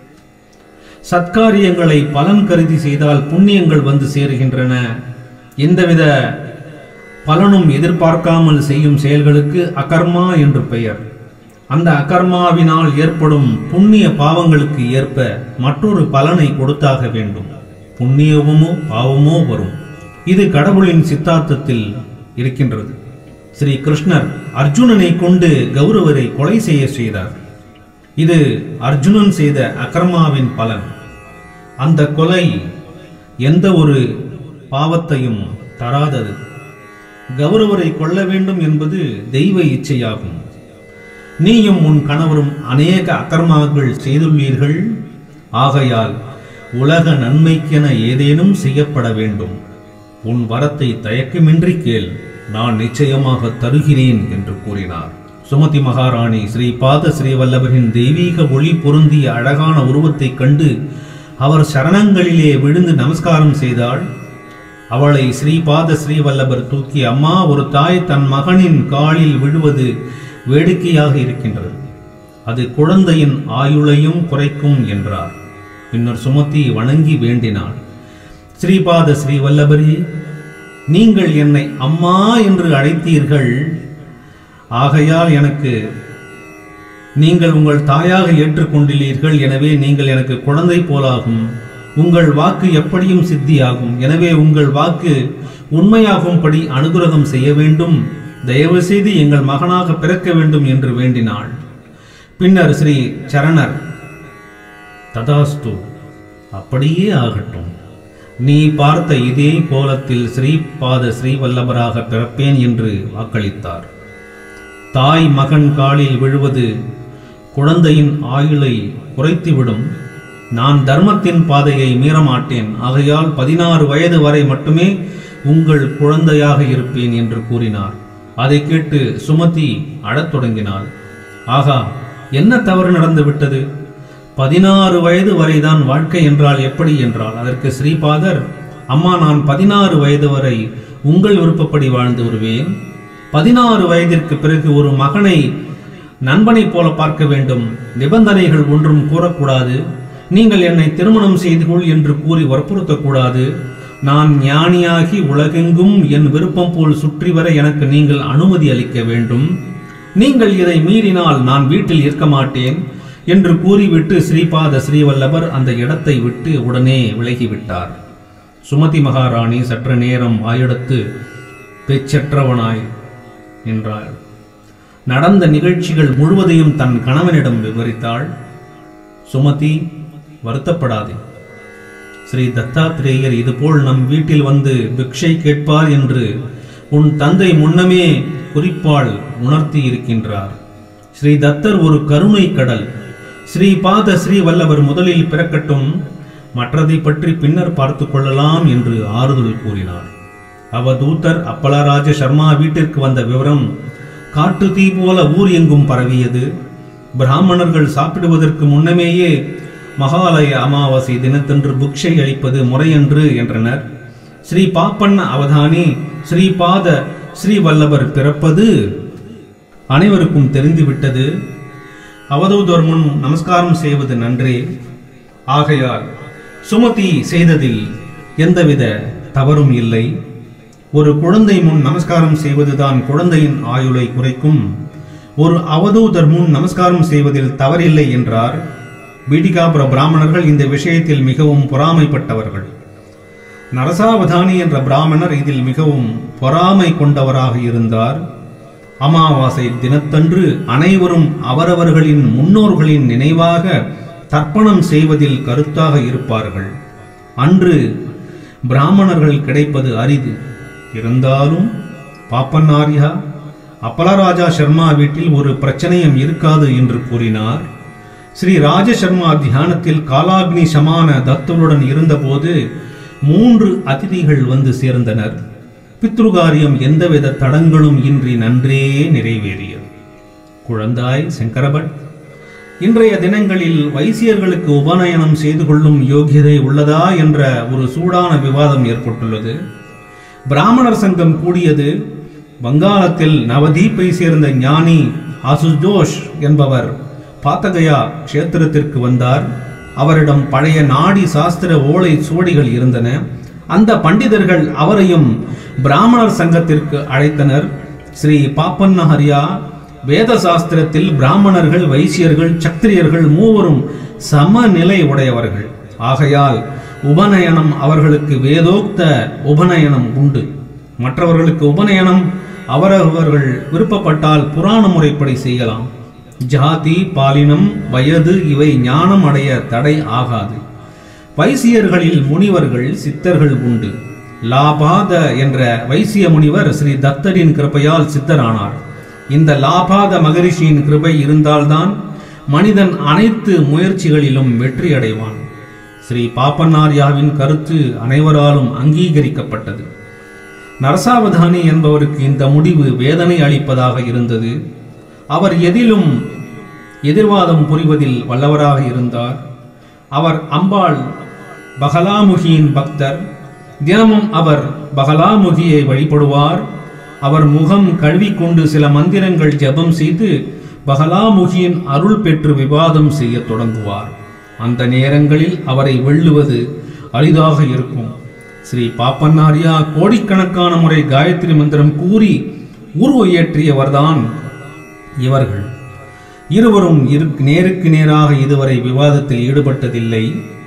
சத்காரியங்களை பலன் கருதி செய்தால் புண்ணியங்கள் வந்து சேருகின்றன எந்தவித பலனும் எதிர்பார்க்காமல் செய்யும் செயல்களுக்கு அகர்மா என்று பெயர் அந்த அகர்மாவினால் ஏற்படும் புண்ணிய பாவங்களுக்கு ஏற்ப மற்றொரு பலனை கொடுத்தாக வேண்டும் புண்ணியமோ பாவமோ வரும் இது கடவுளின் சித்தாந்தத்தில் இருக்கின்றது ஸ்ரீ கிருஷ்ணர் அர்ஜுனனை கொண்டு கௌரவரை கொலை செய்ய செய்தார் இது அர்ஜுனன் செய்த அகர்மாவின் பலன் அந்த கொலை எந்த ஒரு பாவத்தையும் தராதது கௌரவரை கொல்ல வேண்டும் என்பது தெய்வ இச்சையாகும் நீயும் உன் கணவரும் அநேக அக்கர்மாக்கள் செய்துள்ளீர்கள் ஆகையால் உலக நன்மைக்கென ஏதேனும் செய்யப்பட வேண்டும் உன் வரத்தை தயக்கமின்றி கேள் நான் நிச்சயமாக தருகிறேன் என்று கூறினார் சுமதி மகாராணி ஸ்ரீ பாத ஸ்ரீவல்லபரின் தெய்வீக ஒளி பொருந்திய அழகான உருவத்தைக் கண்டு அவர் சரணங்களிலே விழுந்து நமஸ்காரம் செய்தாள் அவளை ஸ்ரீபாத ஸ்ரீவல்லபர் தூக்கி அம்மா ஒரு தாய் தன் மகனின் காலில் விழுவது வேடிக்கையாக இருக்கின்றது அது குழந்தையின் ஆயுளையும் குறைக்கும் என்றார் பின்னர் சுமதி வணங்கி வேண்டினாள் ஸ்ரீபாத ஸ்ரீவல்லபரி நீங்கள் என்னை அம்மா என்று அழைத்தீர்கள் ஆகையால் எனக்கு நீங்கள் உங்கள் தாயாக ஏற்றுக்கொண்டுள்ளீர்கள் எனவே நீங்கள் எனக்கு குழந்தை போலாகும் உங்கள் வாக்கு எப்படியும் சித்தியாகும் எனவே உங்கள் வாக்கு உண்மையாகும்படி அனுகிரகம் செய்ய வேண்டும் தயவு செய்து எங்கள் மகனாக பிறக்க வேண்டும் என்று வேண்டினாள் பின்னர் ஸ்ரீ சரணர் ததாஸ்து அப்படியே ஆகட்டும் நீ பார்த்த இதே கோலத்தில் ஸ்ரீபாத ஸ்ரீவல்லபராக பிறப்பேன் என்று வாக்களித்தார் தாய் மகன் காலில் விழுவது குழந்தையின் ஆயுளை குறைத்துவிடும் நான் தர்மத்தின் பாதையை மீறமாட்டேன் ஆகையால் பதினாறு வயது வரை மட்டுமே உங்கள் குழந்தையாக இருப்பேன் என்று கூறினார் அதை கேட்டு சுமதி அழத் தொடங்கினாள் ஆகா என்ன தவறு நடந்து விட்டது பதினாறு வயது வரைதான் வாழ்க்கை என்றால் எப்படி என்றால் அதற்கு ஸ்ரீபாதர் அம்மா நான் பதினாறு வயது வரை உங்கள் விருப்பப்படி வாழ்ந்து வருவேன் பதினாறு வயதிற்கு பிறகு ஒரு மகனை நண்பனைப் போல பார்க்க வேண்டும் நிபந்தனைகள் ஒன்றும் கூறக்கூடாது நீங்கள் என்னை திருமணம் செய்து கொள் என்று கூறி வற்புறுத்தக்கூடாது நான் ஞானியாகி உலகெங்கும் என் விருப்பம் போல் சுற்றி வர எனக்கு நீங்கள் அனுமதி அளிக்க வேண்டும் நீங்கள் இதை மீறினால் நான் வீட்டில் இருக்க மாட்டேன் என்று கூறிவிட்டு ஸ்ரீபாத ஸ்ரீவல்லபர் அந்த இடத்தை விட்டு உடனே விலகிவிட்டார் சுமதி மகாராணி சற்று நேரம் ஆயெடுத்து பேச்சற்றவனாய் நின்றாள் நடந்த நிகழ்ச்சிகள் முழுவதையும் தன் கணவனிடம் விவரித்தாள் சுமதி வருத்தப்படாதே ஸ்ரீ தத்தாத்திரேயர் இதுபோல் நம் வீட்டில் வந்து பிக்ஷை கேட்பார் என்று உன் தந்தை முன்னமே குறிப்பால் உணர்த்தி இருக்கின்றார் ஸ்ரீ தத்தர் ஒரு கருணை கடல் ஸ்ரீ பாத ஸ்ரீ வல்லவர் முதலில் பிறக்கட்டும் மற்றதை பற்றி பின்னர் பார்த்து கொள்ளலாம் என்று ஆறுதல் கூறினார் அவதூதர் அப்பலராஜ சர்மா வீட்டிற்கு வந்த விவரம் காட்டு தீ போல ஊர் எங்கும் பரவியது பிராமணர்கள் சாப்பிடுவதற்கு முன்னமேயே மகாலய அமாவாசை தினத்தன்று புக்ஷை அளிப்பது முறையன்று என்றனர் ஸ்ரீ பாப்பண்ண அவதானி ஸ்ரீபாத ஸ்ரீ வல்லவர் பிறப்பது அனைவருக்கும் தெரிந்துவிட்டது அவதூதர் முன் நமஸ்காரம் செய்வது நன்றே ஆகையால் சுமதி செய்ததில் எந்தவித தவறும் இல்லை ஒரு குழந்தை முன் நமஸ்காரம் செய்வதுதான் குழந்தையின் ஆயுளை குறைக்கும் ஒரு அவதூதர் முன் நமஸ்காரம் செய்வதில் தவறில்லை என்றார் பீடிகாபுர பிராமணர்கள் இந்த விஷயத்தில் மிகவும் பொறாமைப்பட்டவர்கள் நரசாவதானி என்ற பிராமணர் இதில் மிகவும் பொறாமை கொண்டவராக இருந்தார் அமாவாசை தினத்தன்று அனைவரும் அவரவர்களின் முன்னோர்களின் நினைவாக தர்ப்பணம் செய்வதில் கருத்தாக இருப்பார்கள் அன்று பிராமணர்கள் கிடைப்பது அரிது இருந்தாலும் பாப்பன்னாரியா அப்பலராஜா சர்மா வீட்டில் ஒரு பிரச்சனையும் இருக்காது என்று கூறினார் ஸ்ரீ ராஜசர்மா தியானத்தில் காலாக்னி சமான தத்துவருடன் இருந்தபோது மூன்று அதிதிகள் வந்து சேர்ந்தனர் பித்ருகாரியம் எந்தவித தடங்களும் இன்றி நன்றே நிறைவேறியது குழந்தாய் சங்கரபட் இன்றைய தினங்களில் வைசியர்களுக்கு உபநயனம் செய்து கொள்ளும் யோகியதை உள்ளதா என்ற ஒரு சூடான விவாதம் ஏற்பட்டுள்ளது பிராமணர் சங்கம் கூடியது வங்காளத்தில் நவதீப்பை சேர்ந்த ஞானி ஆசுஜோஷ் என்பவர் பாத்தகயா க்ஷேத்திரத்திற்கு வந்தார் அவரிடம் பழைய நாடி சாஸ்திர ஓலை சுவடிகள் இருந்தன அந்த பண்டிதர்கள் அவரையும் பிராமணர் சங்கத்திற்கு அழைத்தனர் ஸ்ரீ பாப்பன்னஹரியா வேத சாஸ்திரத்தில் பிராமணர்கள் வைசியர்கள் சத்திரியர்கள் மூவரும் சமநிலை உடையவர்கள் ஆகையால் உபநயனம் அவர்களுக்கு வேதோக்த உபநயனம் உண்டு மற்றவர்களுக்கு உபநயனம் அவரவர்கள் விருப்பப்பட்டால் புராண முறைப்படி செய்யலாம் ஜாதி பாலினம் வயது இவை ஞானம் அடைய தடை ஆகாது வைசியர்களில் முனிவர்கள் சித்தர்கள் உண்டு லாபாத என்ற வைசிய முனிவர் ஸ்ரீ தத்தரின் கிருபையால் சித்தரானார் இந்த லாபாத மகரிஷியின் கிருபை இருந்தால்தான் மனிதன் அனைத்து முயற்சிகளிலும் வெற்றி அடைவான் ஸ்ரீ பாப்பன்னார்யாவின் கருத்து அனைவராலும் அங்கீகரிக்கப்பட்டது நரசாவதானி என்பவருக்கு இந்த முடிவு வேதனை அளிப்பதாக இருந்தது அவர் எதிலும் எதிர்வாதம் புரிவதில் வல்லவராக இருந்தார் அவர் அம்பாள் பகலாமுகியின் பக்தர் தினமும் அவர் பகலாமுகியை வழிபடுவார் அவர் முகம் கழுவிக்கொண்டு சில மந்திரங்கள் ஜெபம் செய்து பகலாமுகியின் அருள் பெற்று விவாதம் செய்யத் தொடங்குவார் அந்த நேரங்களில் அவரை வெல்லுவது அரிதாக இருக்கும் ஸ்ரீ பாப்பன்னாரியா கோடிக்கணக்கான முறை காயத்ரி மந்திரம் கூறி உருவ இயற்றியவர்தான் இவர்கள் இருவரும் இரு நேருக்கு நேராக இதுவரை விவாதத்தில் ஈடுபட்டதில்லை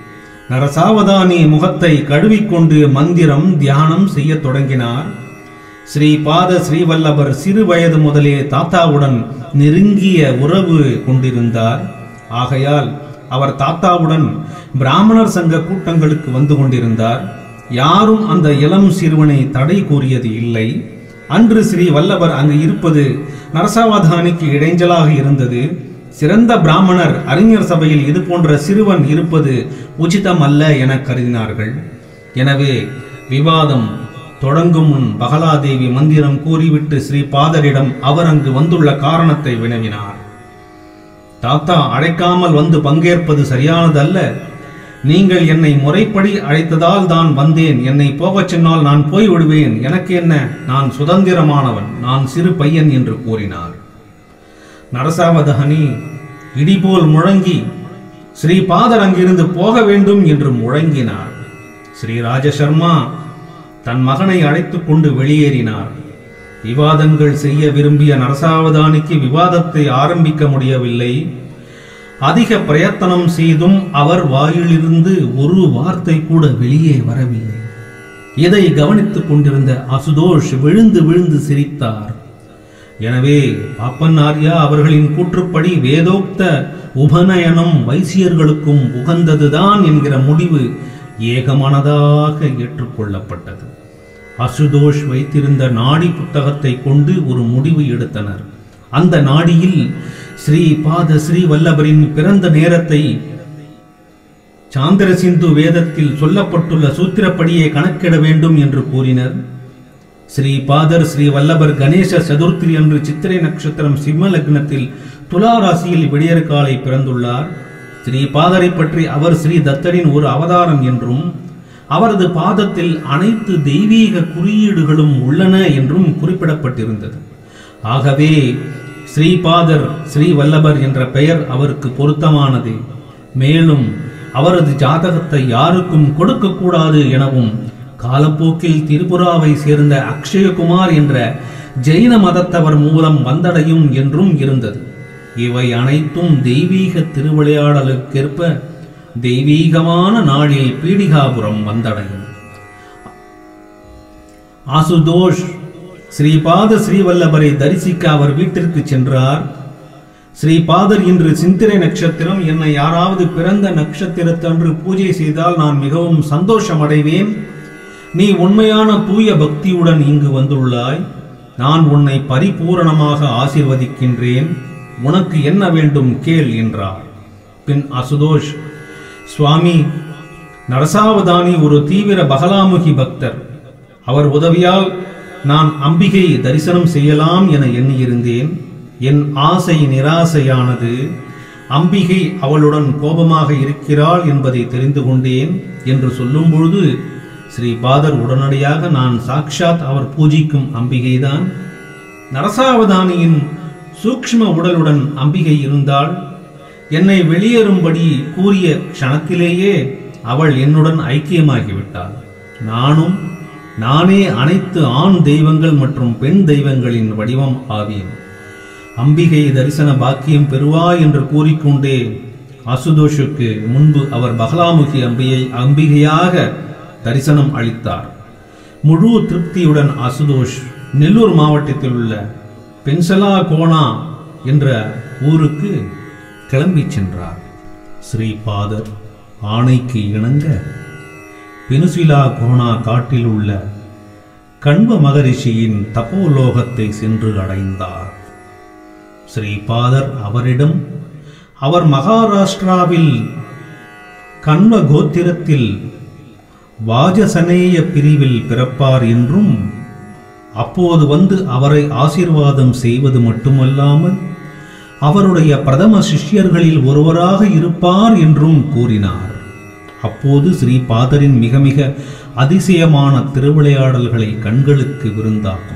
நரசாவதானி முகத்தை கழுவிக்கொண்டு மந்திரம் தியானம் செய்யத் தொடங்கினார் ஸ்ரீ பாத ஸ்ரீவல்லபர் சிறு வயது முதலே தாத்தாவுடன் நெருங்கிய உறவு கொண்டிருந்தார் ஆகையால் அவர் தாத்தாவுடன் பிராமணர் சங்க கூட்டங்களுக்கு வந்து கொண்டிருந்தார் யாரும் அந்த இளம் சிறுவனை தடை கூறியது இல்லை அன்று ஸ்ரீ வல்லவர் அங்கு இருப்பது நரசாவதானிக்கு இடைஞ்சலாக இருந்தது சிறந்த பிராமணர் அறிஞர் சபையில் இது போன்ற சிறுவன் இருப்பது உச்சிதம் அல்ல என கருதினார்கள் எனவே விவாதம் தொடங்கும் முன் பகலாதேவி மந்திரம் கூறிவிட்டு ஸ்ரீ பாதரிடம் அவர் அங்கு வந்துள்ள காரணத்தை வினவினார் தாத்தா அழைக்காமல் வந்து பங்கேற்பது சரியானதல்ல நீங்கள் என்னை முறைப்படி அழைத்ததால் தான் வந்தேன் என்னை போகச் சொன்னால் நான் போய் விடுவேன் எனக்கு என்ன நான் சுதந்திரமானவன் நான் சிறு பையன் என்று கூறினார் நரசாவதகனி இடிபோல் முழங்கி ஸ்ரீ பாதர் அங்கிருந்து போக வேண்டும் என்று முழங்கினார் ஸ்ரீ ராஜசர்மா தன் மகனை அழைத்துக் கொண்டு வெளியேறினார் விவாதங்கள் செய்ய விரும்பிய நரசாவதானிக்கு விவாதத்தை ஆரம்பிக்க முடியவில்லை அதிக பிரயத்தனம் செய்தும் அவர் வாயிலிருந்து ஒரு வார்த்தை கூட வெளியே வரவில்லை இதை கவனித்துக் கொண்டிருந்த அசுதோஷ் விழுந்து விழுந்து சிரித்தார் எனவே பாப்பன்னாரியா அவர்களின் கூற்றுப்படி வேதோக்த உபநயனம் வைசியர்களுக்கும் உகந்ததுதான் என்கிற முடிவு ஏகமனதாக ஏற்றுக்கொள்ளப்பட்டது அசுதோஷ் வைத்திருந்த நாடி புத்தகத்தை கொண்டு ஒரு முடிவு எடுத்தனர் அந்த நாடியில் ஸ்ரீ பாத ஸ்ரீ வல்லபரின் பிறந்த நேரத்தை சாந்திர சிந்து வேதத்தில் சொல்லப்பட்டுள்ள சூத்திரப்படியே கணக்கிட வேண்டும் என்று கூறினர் ஸ்ரீ பாதர் ஸ்ரீ வல்லபர் கணேச சதுர்த்தி அன்று சித்திரை நட்சத்திரம் சிம்ம லக்னத்தில் துலா ராசியில் விடியற் காலை பிறந்துள்ளார் ஸ்ரீ பாதரை பற்றி அவர் ஸ்ரீ தத்தரின் ஒரு அவதாரம் என்றும் அவரது பாதத்தில் அனைத்து தெய்வீக குறியீடுகளும் உள்ளன என்றும் குறிப்பிடப்பட்டிருந்தது ஆகவே ஸ்ரீபாதர் ஸ்ரீ வல்லபர் என்ற பெயர் அவருக்கு பொருத்தமானது மேலும் அவரது ஜாதகத்தை யாருக்கும் கொடுக்கக்கூடாது எனவும் காலப்போக்கில் திரிபுராவை சேர்ந்த அக்ஷயகுமார் என்ற ஜெயின மதத்தவர் மூலம் வந்தடையும் என்றும் இருந்தது இவை அனைத்தும் தெய்வீக திருவிளையாடலுக்கேற்ப தெய்வீகமான நாளில் பீடிகாபுரம் வந்தடையும் ஆசுதோஷ் ஸ்ரீபாத ஸ்ரீவல்லபரை தரிசிக்க அவர் வீட்டிற்கு சென்றார் ஸ்ரீபாதர் இன்று சிந்திரை நட்சத்திரம் என்னை யாராவது பிறந்த நட்சத்திரத்தன்று பூஜை செய்தால் நான் மிகவும் சந்தோஷம் அடைவேன் நீ உண்மையான தூய பக்தியுடன் இங்கு வந்துள்ளாய் நான் உன்னை பரிபூரணமாக ஆசீர்வதிக்கின்றேன் உனக்கு என்ன வேண்டும் கேள் என்றார் பின் அசுதோஷ் சுவாமி நரசாவதானி ஒரு தீவிர பகலாமுகி பக்தர் அவர் உதவியால் நான் அம்பிகை தரிசனம் செய்யலாம் என எண்ணியிருந்தேன் என் ஆசை நிராசையானது அம்பிகை அவளுடன் கோபமாக இருக்கிறாள் என்பதை தெரிந்து கொண்டேன் என்று சொல்லும் பொழுது ஸ்ரீபாதர் உடனடியாக நான் சாக்ஷாத் அவர் பூஜிக்கும் அம்பிகைதான் நரசாவதானியின் சூக்ஷ்ம உடலுடன் அம்பிகை இருந்தால் என்னை வெளியேறும்படி கூறிய க்ஷணத்திலேயே அவள் என்னுடன் ஐக்கியமாகிவிட்டாள் நானும் நானே அனைத்து ஆண் தெய்வங்கள் மற்றும் பெண் தெய்வங்களின் வடிவம் ஆவேன் அம்பிகை தரிசன பாக்கியம் பெறுவாய் என்று கூறிக்கொண்டே அசுதோஷுக்கு முன்பு அவர் பகலாமுகி அம்பியை அம்பிகையாக தரிசனம் அளித்தார் முழு திருப்தியுடன் அசுதோஷ் நெல்லூர் மாவட்டத்தில் உள்ள பென்சலா கோணா என்ற ஊருக்கு கிளம்பிச் சென்றார் ஸ்ரீபாதர் ஆணைக்கு இணங்க பெனுசிலா கோணா காட்டில் உள்ள கண்வ மகரிஷியின் தபோலோகத்தை சென்று அடைந்தார் ஸ்ரீபாதர் அவரிடம் அவர் மகாராஷ்டிராவில் கண்வ கோத்திரத்தில் வாஜசனேய பிரிவில் பிறப்பார் என்றும் அப்போது வந்து அவரை ஆசீர்வாதம் செய்வது மட்டுமல்லாமல் அவருடைய பிரதம சிஷ்யர்களில் ஒருவராக இருப்பார் என்றும் கூறினார் அப்போது ஸ்ரீபாதரின் மிக மிக அதிசயமான திருவிளையாடல்களை கண்களுக்கு விருந்தாக்கும்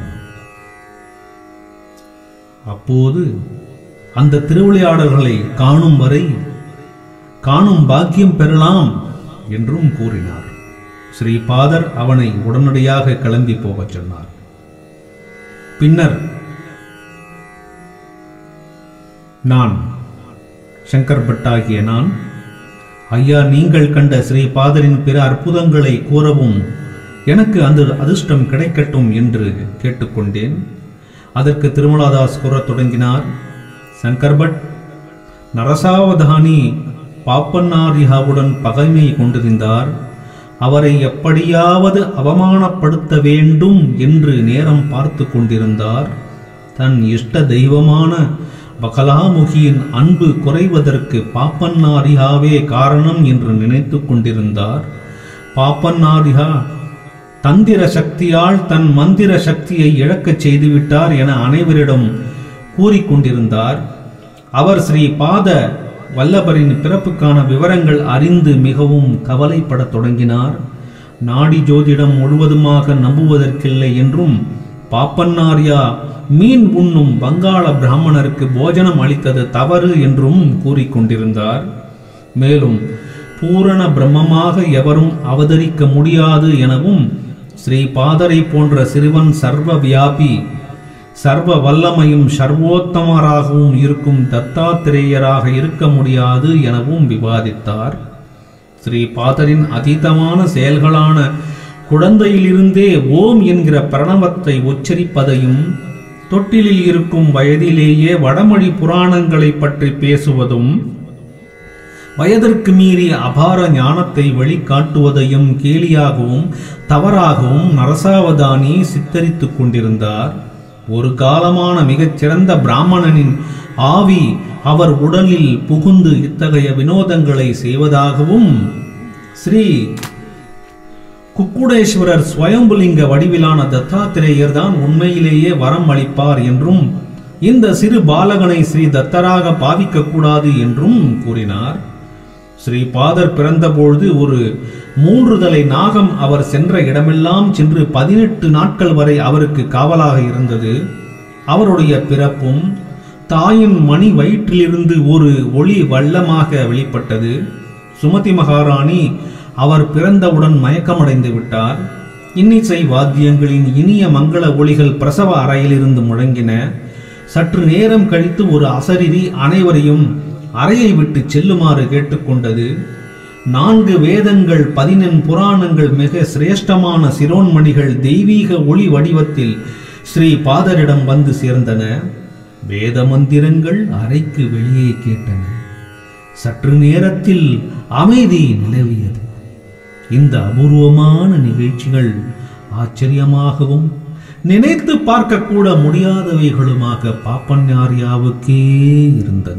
அப்போது அந்த திருவிளையாடல்களை காணும் வரை காணும் பாக்கியம் பெறலாம் என்றும் கூறினார் ஸ்ரீபாதர் அவனை உடனடியாக கிளம்பி போகச் சொன்னார் பின்னர் நான் சங்கர் பட்டாகிய நான் ஐயா நீங்கள் கண்ட ஸ்ரீபாதரின் பிற அற்புதங்களை கூறவும் எனக்கு அந்த அதிர்ஷ்டம் கிடைக்கட்டும் என்று கேட்டுக்கொண்டேன் அதற்கு திருமலாதாஸ் கூறத் தொடங்கினார் சங்கர்பட் நரசாவதானி பாப்பன்னாரியாவுடன் பகைமை கொண்டிருந்தார் அவரை எப்படியாவது அவமானப்படுத்த வேண்டும் என்று நேரம் பார்த்து கொண்டிருந்தார் தன் இஷ்ட தெய்வமான பகலாமுகியின் அன்பு குறைவதற்கு பாப்பன்னாரியாவே காரணம் என்று நினைத்து கொண்டிருந்தார் பாப்பன்னாரியா தந்திர சக்தியால் தன் மந்திர சக்தியை இழக்கச் செய்துவிட்டார் என அனைவரிடம் கூறிக்கொண்டிருந்தார் அவர் ஸ்ரீ பாத வல்லபரின் பிறப்புக்கான விவரங்கள் அறிந்து மிகவும் கவலைப்படத் தொடங்கினார் நாடி ஜோதிடம் முழுவதுமாக நம்புவதற்கில்லை என்றும் பாப்பன்னாரியா மீன் உண்ணும் வங்காள பிராமணருக்கு போஜனம் அளித்தது தவறு என்றும் கூறிக்கொண்டிருந்தார் மேலும் பூரண பிரம்மமாக எவரும் அவதரிக்க முடியாது எனவும் ஸ்ரீ பாதரை போன்ற சிறுவன் சர்வ வியாபி சர்வ வல்லமையும் சர்வோத்தமராகவும் இருக்கும் தத்தாத்திரேயராக இருக்க முடியாது எனவும் விவாதித்தார் ஸ்ரீ பாதரின் அதீதமான செயல்களான குழந்தையிலிருந்தே ஓம் என்கிற பிரணவத்தை உச்சரிப்பதையும் தொட்டிலில் இருக்கும் வயதிலேயே வடமொழி புராணங்களை பற்றி பேசுவதும் வயதிற்கு மீறிய அபார ஞானத்தை வெளிக்காட்டுவதையும் கேலியாகவும் தவறாகவும் நரசாவதானி சித்தரித்துக் கொண்டிருந்தார் ஒரு காலமான மிகச்சிறந்த பிராமணனின் ஆவி அவர் உடலில் புகுந்து இத்தகைய வினோதங்களை செய்வதாகவும் ஸ்ரீ குக்குடேஸ்வரர் ஸ்வயம்புலிங்க வடிவிலான தத்தாத்திரேயர் தான் உண்மையிலேயே வரம் அளிப்பார் என்றும் இந்த சிறு பாலகனை ஸ்ரீ தத்தராக பாவிக்க கூடாது என்றும் கூறினார் ஸ்ரீ பாதர் பிறந்தபொழுது ஒரு மூன்று தலை நாகம் அவர் சென்ற இடமெல்லாம் சென்று பதினெட்டு நாட்கள் வரை அவருக்கு காவலாக இருந்தது அவருடைய பிறப்பும் தாயின் மணி வயிற்றிலிருந்து ஒரு ஒளி வள்ளமாக வெளிப்பட்டது சுமதி மகாராணி அவர் பிறந்தவுடன் மயக்கமடைந்து விட்டார் இன்னிசை வாத்தியங்களின் இனிய மங்கள ஒளிகள் பிரசவ அறையிலிருந்து முழங்கின சற்று நேரம் கழித்து ஒரு அசரிரி அனைவரையும் அறையை விட்டு செல்லுமாறு கேட்டுக்கொண்டது நான்கு வேதங்கள் பதினெண் புராணங்கள் மிக சிரேஷ்டமான சிரோன்மணிகள் தெய்வீக ஒளி வடிவத்தில் ஸ்ரீ பாதரிடம் வந்து சேர்ந்தன வேத மந்திரங்கள் அறைக்கு வெளியே கேட்டன சற்று நேரத்தில் அமைதி நிலவியது இந்த அபூர்வமான நிகழ்ச்சிகள் ஆச்சரியமாகவும் நினைத்து பார்க்கக்கூட முடியாதவைகளுமாக பாப்பன்யாரியாவுக்கே இருந்தன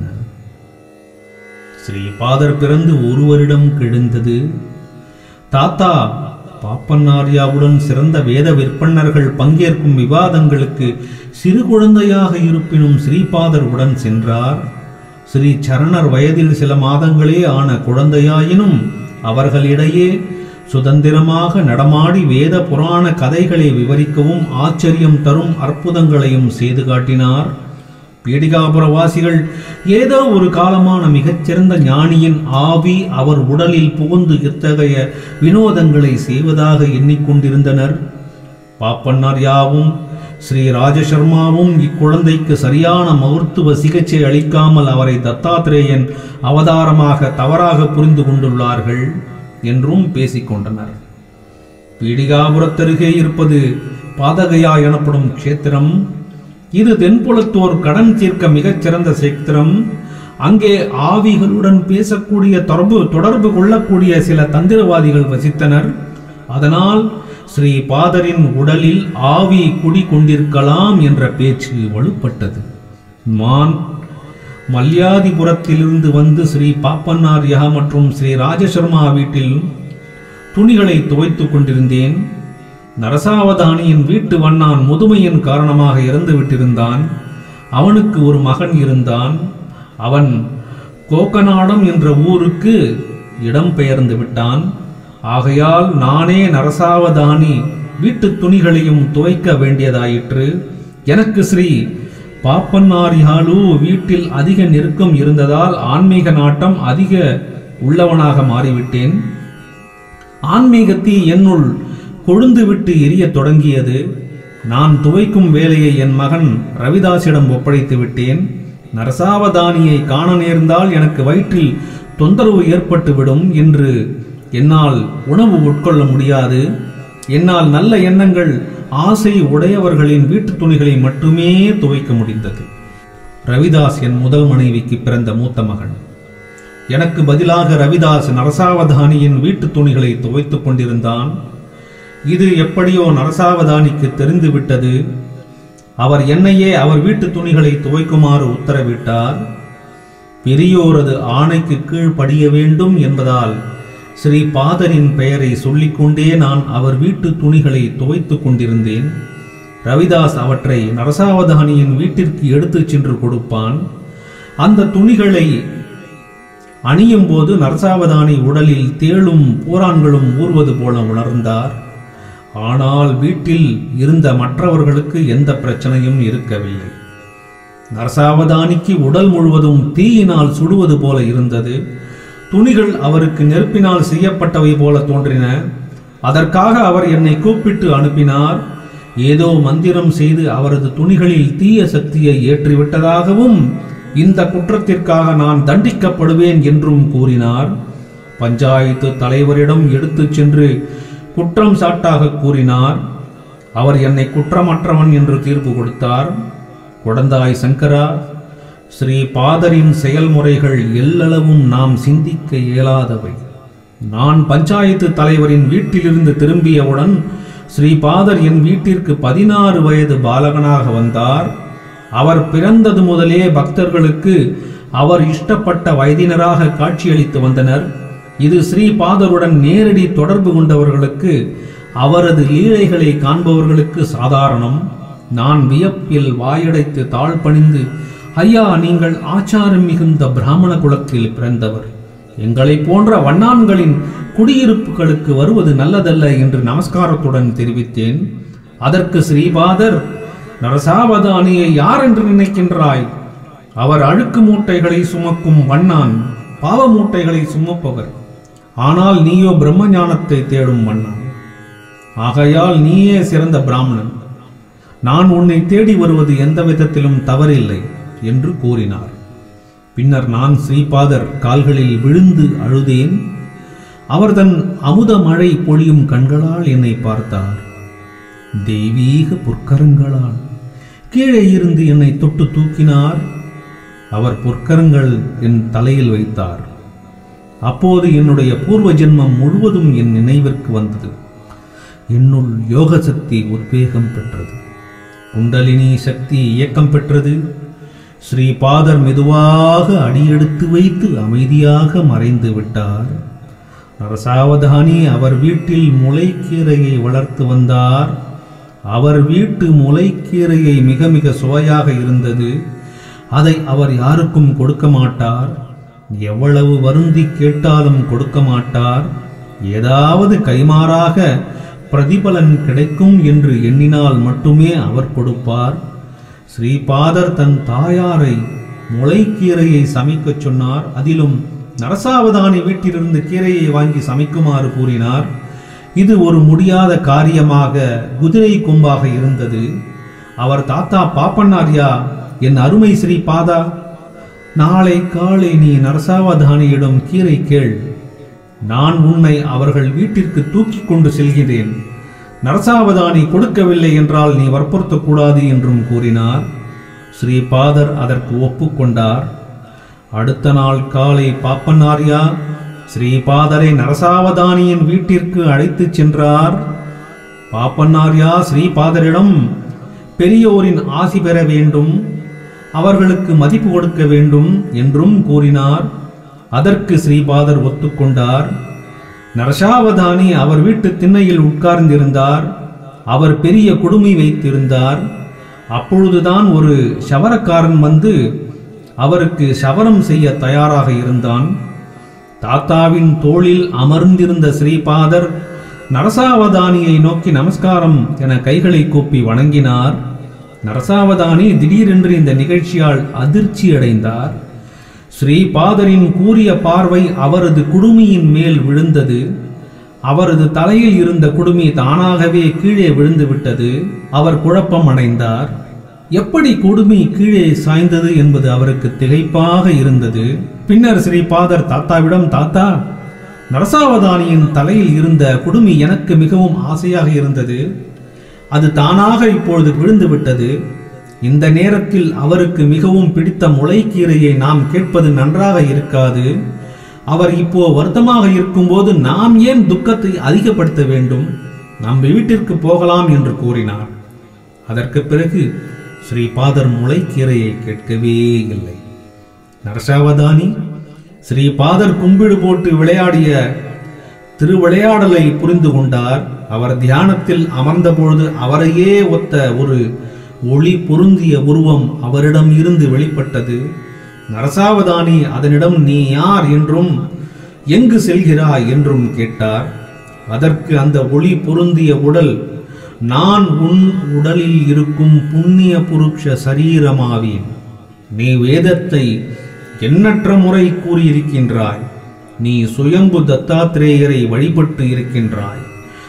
ஸ்ரீ பாதர் பிறந்து ஒரு வருடம் கிழிந்தது தாத்தா பாப்பன்னாரியாவுடன் சிறந்த வேத விற்பன்னர்கள் பங்கேற்கும் விவாதங்களுக்கு சிறு குழந்தையாக இருப்பினும் ஸ்ரீபாதர் உடன் சென்றார் ஸ்ரீ சரணர் வயதில் சில மாதங்களே ஆன குழந்தையாயினும் அவர்களிடையே சுதந்திரமாக நடமாடி வேத புராண கதைகளை விவரிக்கவும் ஆச்சரியம் தரும் அற்புதங்களையும் செய்து காட்டினார் பீடிகாபுரவாசிகள் ஏதோ ஒரு காலமான மிகச்சிறந்த ஞானியின் ஆவி அவர் உடலில் புகுந்து இத்தகைய வினோதங்களை செய்வதாக எண்ணிக்கொண்டிருந்தனர் பாப்பன்னார் யாவும் ஸ்ரீ ராஜசர்மாவும் இக்குழந்தைக்கு சரியான மருத்துவ சிகிச்சை அளிக்காமல் அவரை தத்தாத்திரேயன் அவதாரமாக தவறாக புரிந்து கொண்டுள்ளார்கள் என்றும் பேசிக்கொண்டனர் பீடிகாபுரத்தருகே இருப்பது பாதகையா எனப்படும் க்ஷேத்திரம் இது தென்புலத்தோர் கடன் தீர்க்க மிகச் சிறந்த சேத்திரம் அங்கே ஆவிகளுடன் பேசக்கூடிய தொடர்பு தொடர்பு கொள்ளக்கூடிய சில தந்திரவாதிகள் வசித்தனர் அதனால் ஸ்ரீ பாதரின் உடலில் ஆவி குடி கொண்டிருக்கலாம் என்ற பேச்சு வலுப்பட்டது மான் மல்யாதிபுரத்திலிருந்து வந்து ஸ்ரீ பாப்பன்னார் யா மற்றும் ஸ்ரீ ராஜசர்மா வீட்டில் துணிகளை துவைத்துக் கொண்டிருந்தேன் நரசாவதானியின் வீட்டு வண்ணான் முதுமையின் காரணமாக இறந்து விட்டிருந்தான் அவனுக்கு ஒரு மகன் இருந்தான் அவன் கோக்கநாடம் என்ற ஊருக்கு இடம் பெயர்ந்து விட்டான் ஆகையால் நானே நரசாவதானி வீட்டு துணிகளையும் துவைக்க வேண்டியதாயிற்று எனக்கு ஸ்ரீ பாப்பன்னாரியாலு வீட்டில் அதிக நெருக்கம் இருந்ததால் ஆன்மீக நாட்டம் அதிக உள்ளவனாக மாறிவிட்டேன் ஆன்மீகத்தீ என்னுள் கொழுந்துவிட்டு எரியத் தொடங்கியது நான் துவைக்கும் வேலையை என் மகன் ரவிதாசிடம் ஒப்படைத்து விட்டேன் நரசாவதானியை காண நேர்ந்தால் எனக்கு வயிற்றில் தொந்தரவு ஏற்பட்டுவிடும் என்று என்னால் உணவு உட்கொள்ள முடியாது என்னால் நல்ல எண்ணங்கள் ஆசை உடையவர்களின் வீட்டுத் துணிகளை மட்டுமே துவைக்க முடிந்தது ரவிதாஸ் என் முதல் மனைவிக்கு பிறந்த மூத்த மகன் எனக்கு பதிலாக ரவிதாஸ் நரசாவதானியின் வீட்டுத் துணிகளை துவைத்துக் கொண்டிருந்தான் இது எப்படியோ நரசாவதானிக்கு தெரிந்துவிட்டது அவர் என்னையே அவர் வீட்டு துணிகளை துவைக்குமாறு உத்தரவிட்டார் பெரியோரது ஆணைக்கு கீழ் படிய வேண்டும் என்பதால் ஸ்ரீ பாதரின் பெயரை சொல்லிக்கொண்டே நான் அவர் வீட்டு துணிகளை துவைத்துக் கொண்டிருந்தேன் ரவிதாஸ் அவற்றை நரசாவதானியின் வீட்டிற்கு எடுத்துச் சென்று கொடுப்பான் அந்த துணிகளை அணியும் போது நரசாவதானி உடலில் தேளும் பூரான்களும் ஊறுவது போல உணர்ந்தார் ஆனால் வீட்டில் இருந்த மற்றவர்களுக்கு எந்த பிரச்சனையும் இருக்கவில்லை நரசாவதானிக்கு உடல் முழுவதும் தீயினால் சுடுவது போல இருந்தது துணிகள் அவருக்கு நெருப்பினால் செய்யப்பட்டவை போல தோன்றின அதற்காக அவர் என்னை கூப்பிட்டு அனுப்பினார் ஏதோ மந்திரம் செய்து அவரது துணிகளில் தீய சக்தியை ஏற்றிவிட்டதாகவும் இந்த குற்றத்திற்காக நான் தண்டிக்கப்படுவேன் என்றும் கூறினார் பஞ்சாயத்து தலைவரிடம் எடுத்துச் சென்று குற்றம் சாட்டாக கூறினார் அவர் என்னை குற்றமற்றவன் என்று தீர்ப்பு கொடுத்தார் குடந்தாய் சங்கரா ஸ்ரீ பாதரின் செயல்முறைகள் எல்லளவும் நாம் சிந்திக்க இயலாதவை நான் பஞ்சாயத்து தலைவரின் வீட்டிலிருந்து திரும்பியவுடன் ஸ்ரீபாதர் என் வீட்டிற்கு பதினாறு வயது பாலகனாக வந்தார் அவர் பிறந்தது முதலே பக்தர்களுக்கு அவர் இஷ்டப்பட்ட வயதினராக காட்சியளித்து வந்தனர் இது ஸ்ரீபாதருடன் நேரடி தொடர்பு கொண்டவர்களுக்கு அவரது லீலைகளை காண்பவர்களுக்கு சாதாரணம் நான் வியப்பில் வாயடைத்து தாழ் பணிந்து ஐயா நீங்கள் ஆச்சாரம் மிகுந்த பிராமண குலத்தில் பிறந்தவர் எங்களைப் போன்ற வண்ணான்களின் குடியிருப்புகளுக்கு வருவது நல்லதல்ல என்று நமஸ்காரத்துடன் தெரிவித்தேன் அதற்கு ஸ்ரீபாதர் நரசாவதானியை யார் என்று நினைக்கின்றாய் அவர் அழுக்கு மூட்டைகளை சுமக்கும் வண்ணான் பாவ மூட்டைகளை சுமப்பவர் ஆனால் நீயோ பிரம்ம ஞானத்தை தேடும் வண்ணான் ஆகையால் நீயே சிறந்த பிராமணன் நான் உன்னை தேடி வருவது எந்த விதத்திலும் தவறில்லை என்று கூறினார் பின்னர் நான் ஸ்ரீபாதர் கால்களில் விழுந்து அழுதேன் அவர் தன் அமுத மழை பொழியும் கண்களால் என்னை பார்த்தார் தெய்வீக பொற்கரங்களால் கீழே இருந்து என்னை தொட்டு தூக்கினார் அவர் பொற்கரங்கள் என் தலையில் வைத்தார் அப்போது என்னுடைய பூர்வ ஜென்மம் முழுவதும் என் நினைவிற்கு வந்தது என்னுள் யோக சக்தி உத்வேகம் பெற்றது குண்டலினி சக்தி இயக்கம் பெற்றது ஸ்ரீபாதர் மெதுவாக அடியெடுத்து வைத்து அமைதியாக மறைந்து விட்டார் நரசாவதானி அவர் வீட்டில் முளைக்கீரையை வளர்த்து வந்தார் அவர் வீட்டு முளைக்கீரையை மிக மிக சுவையாக இருந்தது அதை அவர் யாருக்கும் கொடுக்க மாட்டார் எவ்வளவு வருந்தி கேட்டாலும் கொடுக்க மாட்டார் ஏதாவது கைமாறாக பிரதிபலன் கிடைக்கும் என்று எண்ணினால் மட்டுமே அவர் கொடுப்பார் ஸ்ரீபாதர் தன் தாயாரை முளைக்கீரையை சமைக்கச் சொன்னார் அதிலும் நரசாவதானி வீட்டிலிருந்து கீரையை வாங்கி சமைக்குமாறு கூறினார் இது ஒரு முடியாத காரியமாக குதிரை கொம்பாக இருந்தது அவர் தாத்தா பாப்பண்ணாரியா என் அருமை ஸ்ரீபாதா நாளை காலை நீ நரசாவதானியிடம் கீரை கேள் நான் உன்னை அவர்கள் வீட்டிற்கு தூக்கிக் கொண்டு செல்கிறேன் நரசாவதானி கொடுக்கவில்லை என்றால் நீ வற்புறுத்தக்கூடாது என்றும் கூறினார் ஸ்ரீபாதர் அதற்கு ஒப்புக்கொண்டார் அடுத்த நாள் காலை பாப்பனாரியா ஸ்ரீபாதரை நரசாவதானியின் வீட்டிற்கு அழைத்துச் சென்றார் பாப்பனாரியா ஸ்ரீபாதரிடம் பெரியோரின் ஆசி பெற வேண்டும் அவர்களுக்கு மதிப்பு கொடுக்க வேண்டும் என்றும் கூறினார் அதற்கு ஸ்ரீபாதர் ஒத்துக்கொண்டார் நரசாவதானி அவர் வீட்டு திண்ணையில் உட்கார்ந்திருந்தார் அவர் பெரிய குடுமி வைத்திருந்தார் அப்பொழுதுதான் ஒரு சவரக்காரன் வந்து அவருக்கு சவரம் செய்ய தயாராக இருந்தான் தாத்தாவின் தோளில் அமர்ந்திருந்த ஸ்ரீபாதர் நரசாவதானியை நோக்கி நமஸ்காரம் என கைகளை கூப்பி வணங்கினார் நரசாவதானி திடீரென்று இந்த நிகழ்ச்சியால் அதிர்ச்சி அடைந்தார் ஸ்ரீபாதரின் கூரிய பார்வை அவரது குடுமியின் மேல் விழுந்தது அவரது தலையில் இருந்த குடுமி தானாகவே கீழே விழுந்து விட்டது அவர் குழப்பம் அடைந்தார் எப்படி குடுமி கீழே சாய்ந்தது என்பது அவருக்கு திகைப்பாக இருந்தது பின்னர் ஸ்ரீபாதர் தாத்தாவிடம் தாத்தா நரசாவதானியின் தலையில் இருந்த குடுமி எனக்கு மிகவும் ஆசையாக இருந்தது அது தானாக இப்பொழுது விழுந்து விட்டது இந்த நேரத்தில் அவருக்கு மிகவும் பிடித்த முளைக்கீரையை நாம் கேட்பது நன்றாக இருக்காது அவர் இப்போ வருத்தமாக இருக்கும்போது நாம் ஏன் துக்கத்தை அதிகப்படுத்த வேண்டும் நம் வீட்டிற்கு போகலாம் என்று கூறினார் அதற்கு பிறகு ஸ்ரீபாதர் முளைக்கீரையை கேட்கவே இல்லை நரசாவதானி ஸ்ரீபாதர் கும்பிடு போட்டு விளையாடிய திருவிளையாடலை புரிந்து கொண்டார் அவர் தியானத்தில் அமர்ந்தபொழுது அவரையே ஒத்த ஒரு ஒளி பொருந்திய உருவம் அவரிடம் இருந்து வெளிப்பட்டது நரசாவதானி அதனிடம் நீ யார் என்றும் எங்கு செல்கிறாய் என்றும் கேட்டார் அதற்கு அந்த ஒளி பொருந்திய உடல் நான் உன் உடலில் இருக்கும் புண்ணிய புருஷ சரீரமாவேன் நீ வேதத்தை எண்ணற்ற முறை கூறியிருக்கின்றாய் நீ சுயம்பு தத்தாத்திரேயரை வழிபட்டு இருக்கின்றாய்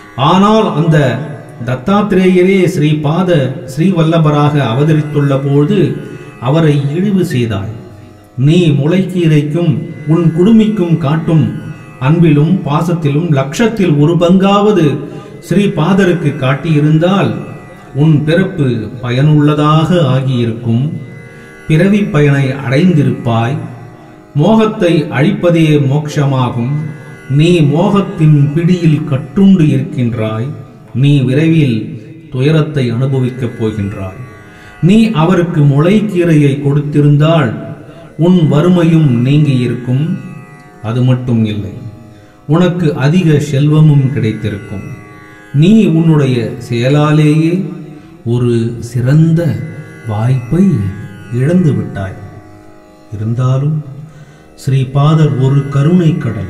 ஆனால் அந்த தத்தாத்திரேயரே ஸ்ரீபாத ஸ்ரீவல்லபராக அவதரித்துள்ள போது அவரை இழிவு செய்தாய் நீ முளைக்கீரைக்கும் உன் குடுமிக்கும் காட்டும் அன்பிலும் பாசத்திலும் லட்சத்தில் ஒரு பங்காவது ஸ்ரீபாதருக்கு காட்டியிருந்தால் உன் பிறப்பு பயனுள்ளதாக ஆகியிருக்கும் பிறவி பயனை அடைந்திருப்பாய் மோகத்தை அழிப்பதே மோட்சமாகும் நீ மோகத்தின் பிடியில் கட்டுண்டு இருக்கின்றாய் நீ விரைவில் துயரத்தை அனுபவிக்கப் போகின்றாய் நீ அவருக்கு முளைக்கீரையை கொடுத்திருந்தால் உன் வறுமையும் நீங்கி இருக்கும் அது மட்டும் இல்லை உனக்கு அதிக செல்வமும் கிடைத்திருக்கும் நீ உன்னுடைய செயலாலேயே ஒரு சிறந்த வாய்ப்பை இழந்து விட்டாய் இருந்தாலும் ஸ்ரீபாதர் ஒரு கருணை கடல்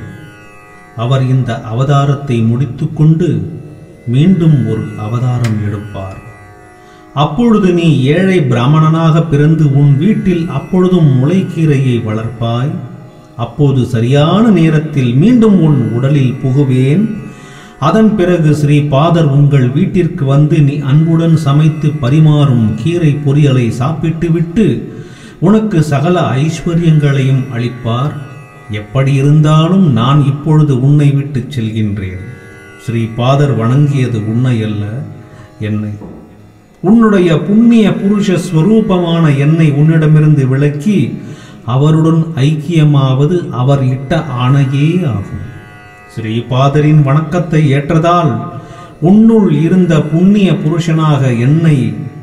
அவர் இந்த அவதாரத்தை முடித்துக்கொண்டு மீண்டும் ஒரு அவதாரம் எடுப்பார் அப்பொழுது நீ ஏழை பிராமணனாக பிறந்து உன் வீட்டில் அப்பொழுதும் முளைக்கீரையை வளர்ப்பாய் அப்போது சரியான நேரத்தில் மீண்டும் உன் உடலில் புகுவேன் அதன் பிறகு ஸ்ரீபாதர் உங்கள் வீட்டிற்கு வந்து நீ அன்புடன் சமைத்து பரிமாறும் கீரை பொரியலை சாப்பிட்டுவிட்டு உனக்கு சகல ஐஸ்வர்யங்களையும் அளிப்பார் எப்படி இருந்தாலும் நான் இப்பொழுது உன்னை விட்டு செல்கின்றேன் ஸ்ரீபாதர் வணங்கியது உன்னை அல்ல என்னை உன்னுடைய புண்ணிய புருஷ ஸ்வரூபமான என்னை உன்னிடமிருந்து விலக்கி அவருடன் ஐக்கியமாவது அவர் இட்ட ஆணையே ஆகும் ஸ்ரீபாதரின் வணக்கத்தை ஏற்றதால் உன்னுள் இருந்த புண்ணிய புருஷனாக என்னை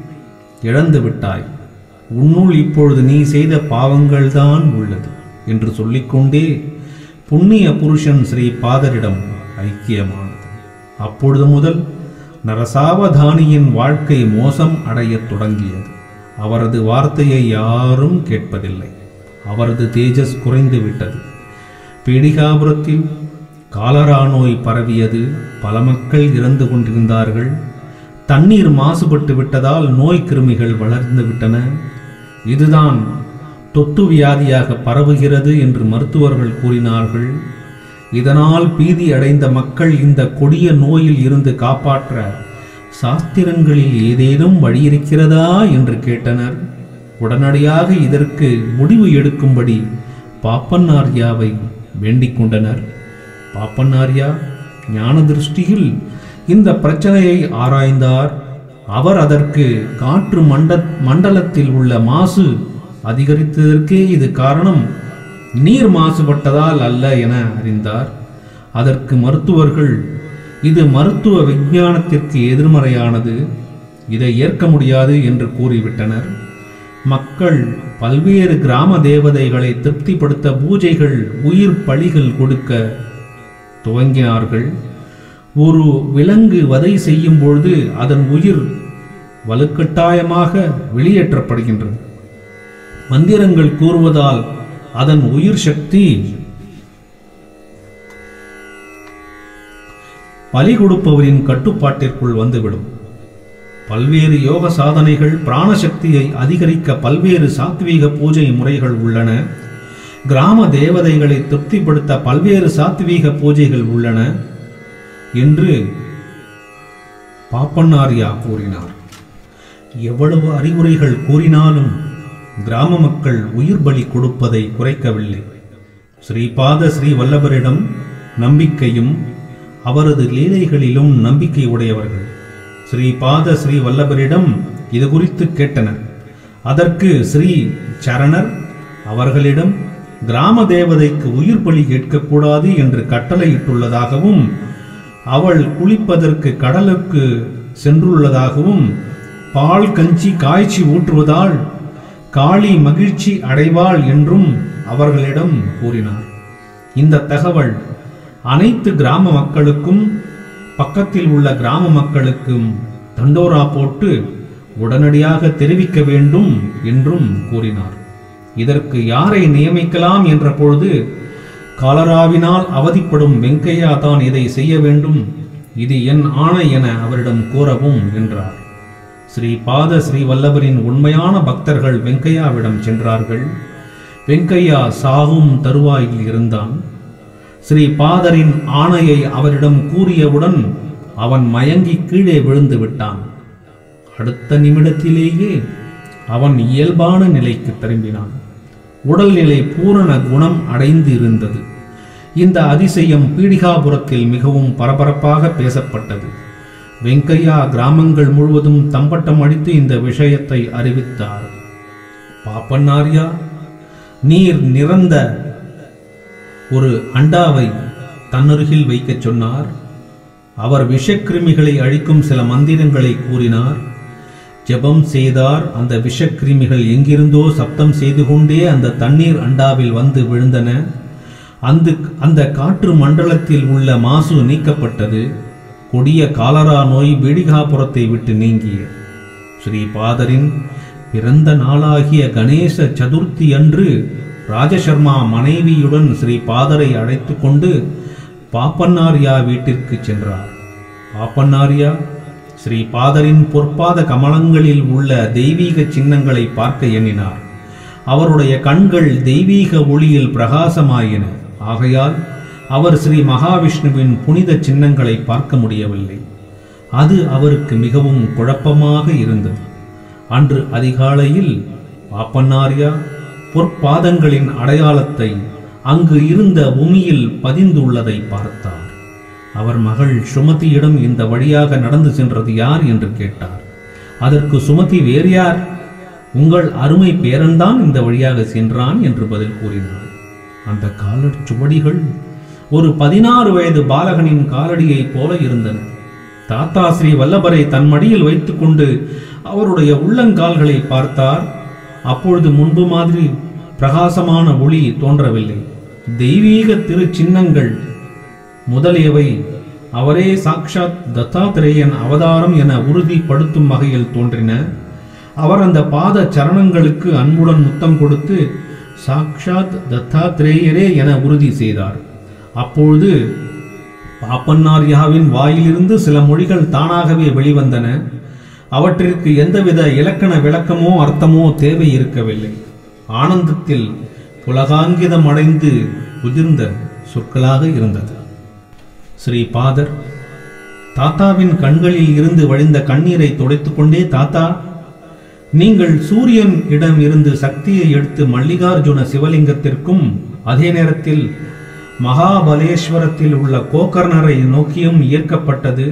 இழந்து விட்டாய் உன்னுள் இப்பொழுது நீ செய்த பாவங்கள்தான் உள்ளது என்று சொல்லிக்கொண்டே புண்ணிய புருஷன் ஸ்ரீ பாதரிடம் ஐக்கியமானது அப்பொழுது முதல் நரசாவதானியின் வாழ்க்கை மோசம் அடையத் தொடங்கியது அவரது வார்த்தையை யாரும் கேட்பதில்லை அவரது தேஜஸ் குறைந்து விட்டது பீடிகாபுரத்தில் காலரா நோய் பரவியது பல மக்கள் இறந்து கொண்டிருந்தார்கள் தண்ணீர் மாசுபட்டு விட்டதால் நோய் கிருமிகள் வளர்ந்து விட்டன இதுதான் தொத்து வியாதியாக பரவுகிறது என்று மருத்துவர்கள் கூறினார்கள் இதனால் பீதி அடைந்த மக்கள் இந்த கொடிய நோயில் இருந்து காப்பாற்ற சாஸ்திரங்களில் ஏதேனும் வழி இருக்கிறதா என்று கேட்டனர் உடனடியாக இதற்கு முடிவு எடுக்கும்படி பாப்பன்னார்யாவை வேண்டிக் கொண்டனர் பாப்பன்னார்யா ஞான திருஷ்டியில் இந்த பிரச்சனையை ஆராய்ந்தார் அவர் அதற்கு காற்று மண்ட மண்டலத்தில் உள்ள மாசு அதிகரித்ததற்கே இது காரணம் நீர் மாசுபட்டதால் அல்ல என அறிந்தார் அதற்கு மருத்துவர்கள் இது மருத்துவ விஞ்ஞானத்திற்கு எதிர்மறையானது இதை ஏற்க முடியாது என்று கூறிவிட்டனர் மக்கள் பல்வேறு கிராம தேவதைகளை திருப்திப்படுத்த பூஜைகள் உயிர் பலிகள் கொடுக்க துவங்கினார்கள் ஒரு விலங்கு வதை செய்யும் பொழுது அதன் உயிர் வலுக்கட்டாயமாக வெளியேற்றப்படுகின்றது மந்திரங்கள் கூறுவதால் அதன் உயிர் சக்தி பலி கொடுப்பவரின் கட்டுப்பாட்டிற்குள் வந்துவிடும் பல்வேறு யோக சாதனைகள் பிராணசக்தியை அதிகரிக்க பல்வேறு சாத்வீக பூஜை முறைகள் உள்ளன கிராம தேவதைகளை திருப்திப்படுத்த பல்வேறு சாத்வீக பூஜைகள் உள்ளன என்று பாப்பன்னாரியா கூறினார் எவ்வளவு அறிவுரைகள் கூறினாலும் கிராம மக்கள் உயிர் பலி கொடுப்பதை குறைக்கவில்லை ஸ்ரீபாத ஸ்ரீ வல்லபரிடம் நம்பிக்கையும் அவரது லீலைகளிலும் நம்பிக்கை உடையவர்கள் ஸ்ரீபாத ஸ்ரீ வல்லபரிடம் இது குறித்து கேட்டனர் அதற்கு ஸ்ரீ சரணர் அவர்களிடம் கிராம தேவதைக்கு உயிர் பலி கேட்கக்கூடாது என்று கட்டளையிட்டுள்ளதாகவும் அவள் குளிப்பதற்கு கடலுக்கு சென்றுள்ளதாகவும் பால் கஞ்சி காய்ச்சி ஊற்றுவதால் காளி மகிழ்ச்சி அடைவாள் என்றும் அவர்களிடம் கூறினார் இந்த தகவல் அனைத்து கிராம மக்களுக்கும் பக்கத்தில் உள்ள கிராம மக்களுக்கும் தண்டோரா போட்டு உடனடியாக தெரிவிக்க வேண்டும் என்றும் கூறினார் இதற்கு யாரை நியமிக்கலாம் என்ற பொழுது காலராவினால் அவதிப்படும் வெங்கையா தான் இதை செய்ய வேண்டும் இது என் ஆணை என அவரிடம் கூறவும் என்றார் ஸ்ரீ பாத ஸ்ரீ வல்லபரின் உண்மையான பக்தர்கள் வெங்கையாவிடம் சென்றார்கள் வெங்கையா சாகும் தருவாயில் இருந்தான் ஸ்ரீ பாதரின் ஆணையை அவரிடம் கூறியவுடன் அவன் மயங்கி கீழே விழுந்து விட்டான் அடுத்த நிமிடத்திலேயே அவன் இயல்பான நிலைக்கு திரும்பினான் உடல்நிலை பூரண குணம் அடைந்து இருந்தது இந்த அதிசயம் பீடிகாபுரத்தில் மிகவும் பரபரப்பாக பேசப்பட்டது வெங்கையா கிராமங்கள் முழுவதும் தம்பட்டம் அடித்து இந்த விஷயத்தை அறிவித்தார் பாப்பன்னாரியா நீர் நிறந்த ஒரு அண்டாவை தன்னருகில் வைக்கச் சொன்னார் அவர் விஷக்கிருமிகளை அழிக்கும் சில மந்திரங்களை கூறினார் ஜெபம் செய்தார் அந்த விஷக்கிருமிகள் எங்கிருந்தோ சப்தம் செய்து கொண்டே அந்த தண்ணீர் அண்டாவில் வந்து விழுந்தன அந்த அந்த காற்று மண்டலத்தில் உள்ள மாசு நீக்கப்பட்டது கொடிய காலரா நோய் பீடிகாபுரத்தை விட்டு நீங்கிய ஸ்ரீ பாதரின் பிறந்த நாளாகிய கணேச சதுர்த்தி அன்று ராஜசர்மா மனைவியுடன் ஸ்ரீ பாதரை அழைத்து கொண்டு பாப்பன்னாரியா வீட்டிற்கு சென்றார் பாப்பன்னாரியா ஸ்ரீ பாதரின் பொற்பாத கமலங்களில் உள்ள தெய்வீக சின்னங்களை பார்க்க எண்ணினார் அவருடைய கண்கள் தெய்வீக ஒளியில் பிரகாசமாயின ஆகையால் அவர் ஸ்ரீ மகாவிஷ்ணுவின் புனித சின்னங்களை பார்க்க முடியவில்லை அது அவருக்கு மிகவும் குழப்பமாக இருந்தது அன்று அதிகாலையில் பாப்பன்னாரியா பொற்பாதங்களின் அடையாளத்தை அங்கு இருந்த உமியில் பதிந்துள்ளதை பார்த்தார் அவர் மகள் சுமதியிடம் இந்த வழியாக நடந்து சென்றது யார் என்று கேட்டார் அதற்கு சுமதி வேறு யார் உங்கள் அருமை பேரன்தான் இந்த வழியாக சென்றான் என்று பதில் கூறினார் அந்த காலடி சுவடிகள் ஒரு பதினாறு வயது பாலகனின் காலடியைப் போல இருந்தன தாத்தா ஸ்ரீ வல்லபரை தன் மடியில் வைத்துக்கொண்டு அவருடைய உள்ளங்கால்களை பார்த்தார் அப்பொழுது முன்பு மாதிரி பிரகாசமான ஒளி தோன்றவில்லை தெய்வீக திருச்சின்னங்கள் முதலியவை அவரே சாக்ஷாத் தத்தாத்திரேயன் அவதாரம் என உறுதிப்படுத்தும் வகையில் தோன்றின அவர் அந்த பாத சரணங்களுக்கு அன்புடன் முத்தம் கொடுத்து சாக்ஷாத் தத்தாத்திரேயரே என உறுதி செய்தார் அப்பொழுது பாப்பன்னாரியாவின் வாயிலிருந்து சில மொழிகள் தானாகவே வெளிவந்தன அவற்றிற்கு எந்தவித இலக்கண விளக்கமோ அர்த்தமோ தேவை இருக்கவில்லை ஆனந்தத்தில் புலகாங்கிதம் அடைந்து உதிர்ந்த சொற்களாக இருந்தது ஸ்ரீ பாதர் தாத்தாவின் கண்களில் இருந்து வழிந்த கண்ணீரை துடைத்துக் கொண்டே தாத்தா நீங்கள் சூரியன் இடம் இருந்து சக்தியை எடுத்து மல்லிகார்ஜுன சிவலிங்கத்திற்கும் அதே நேரத்தில் மகாபலேஸ்வரத்தில் உள்ள கோகர்ணரை நோக்கியும் ஈர்க்கப்பட்டது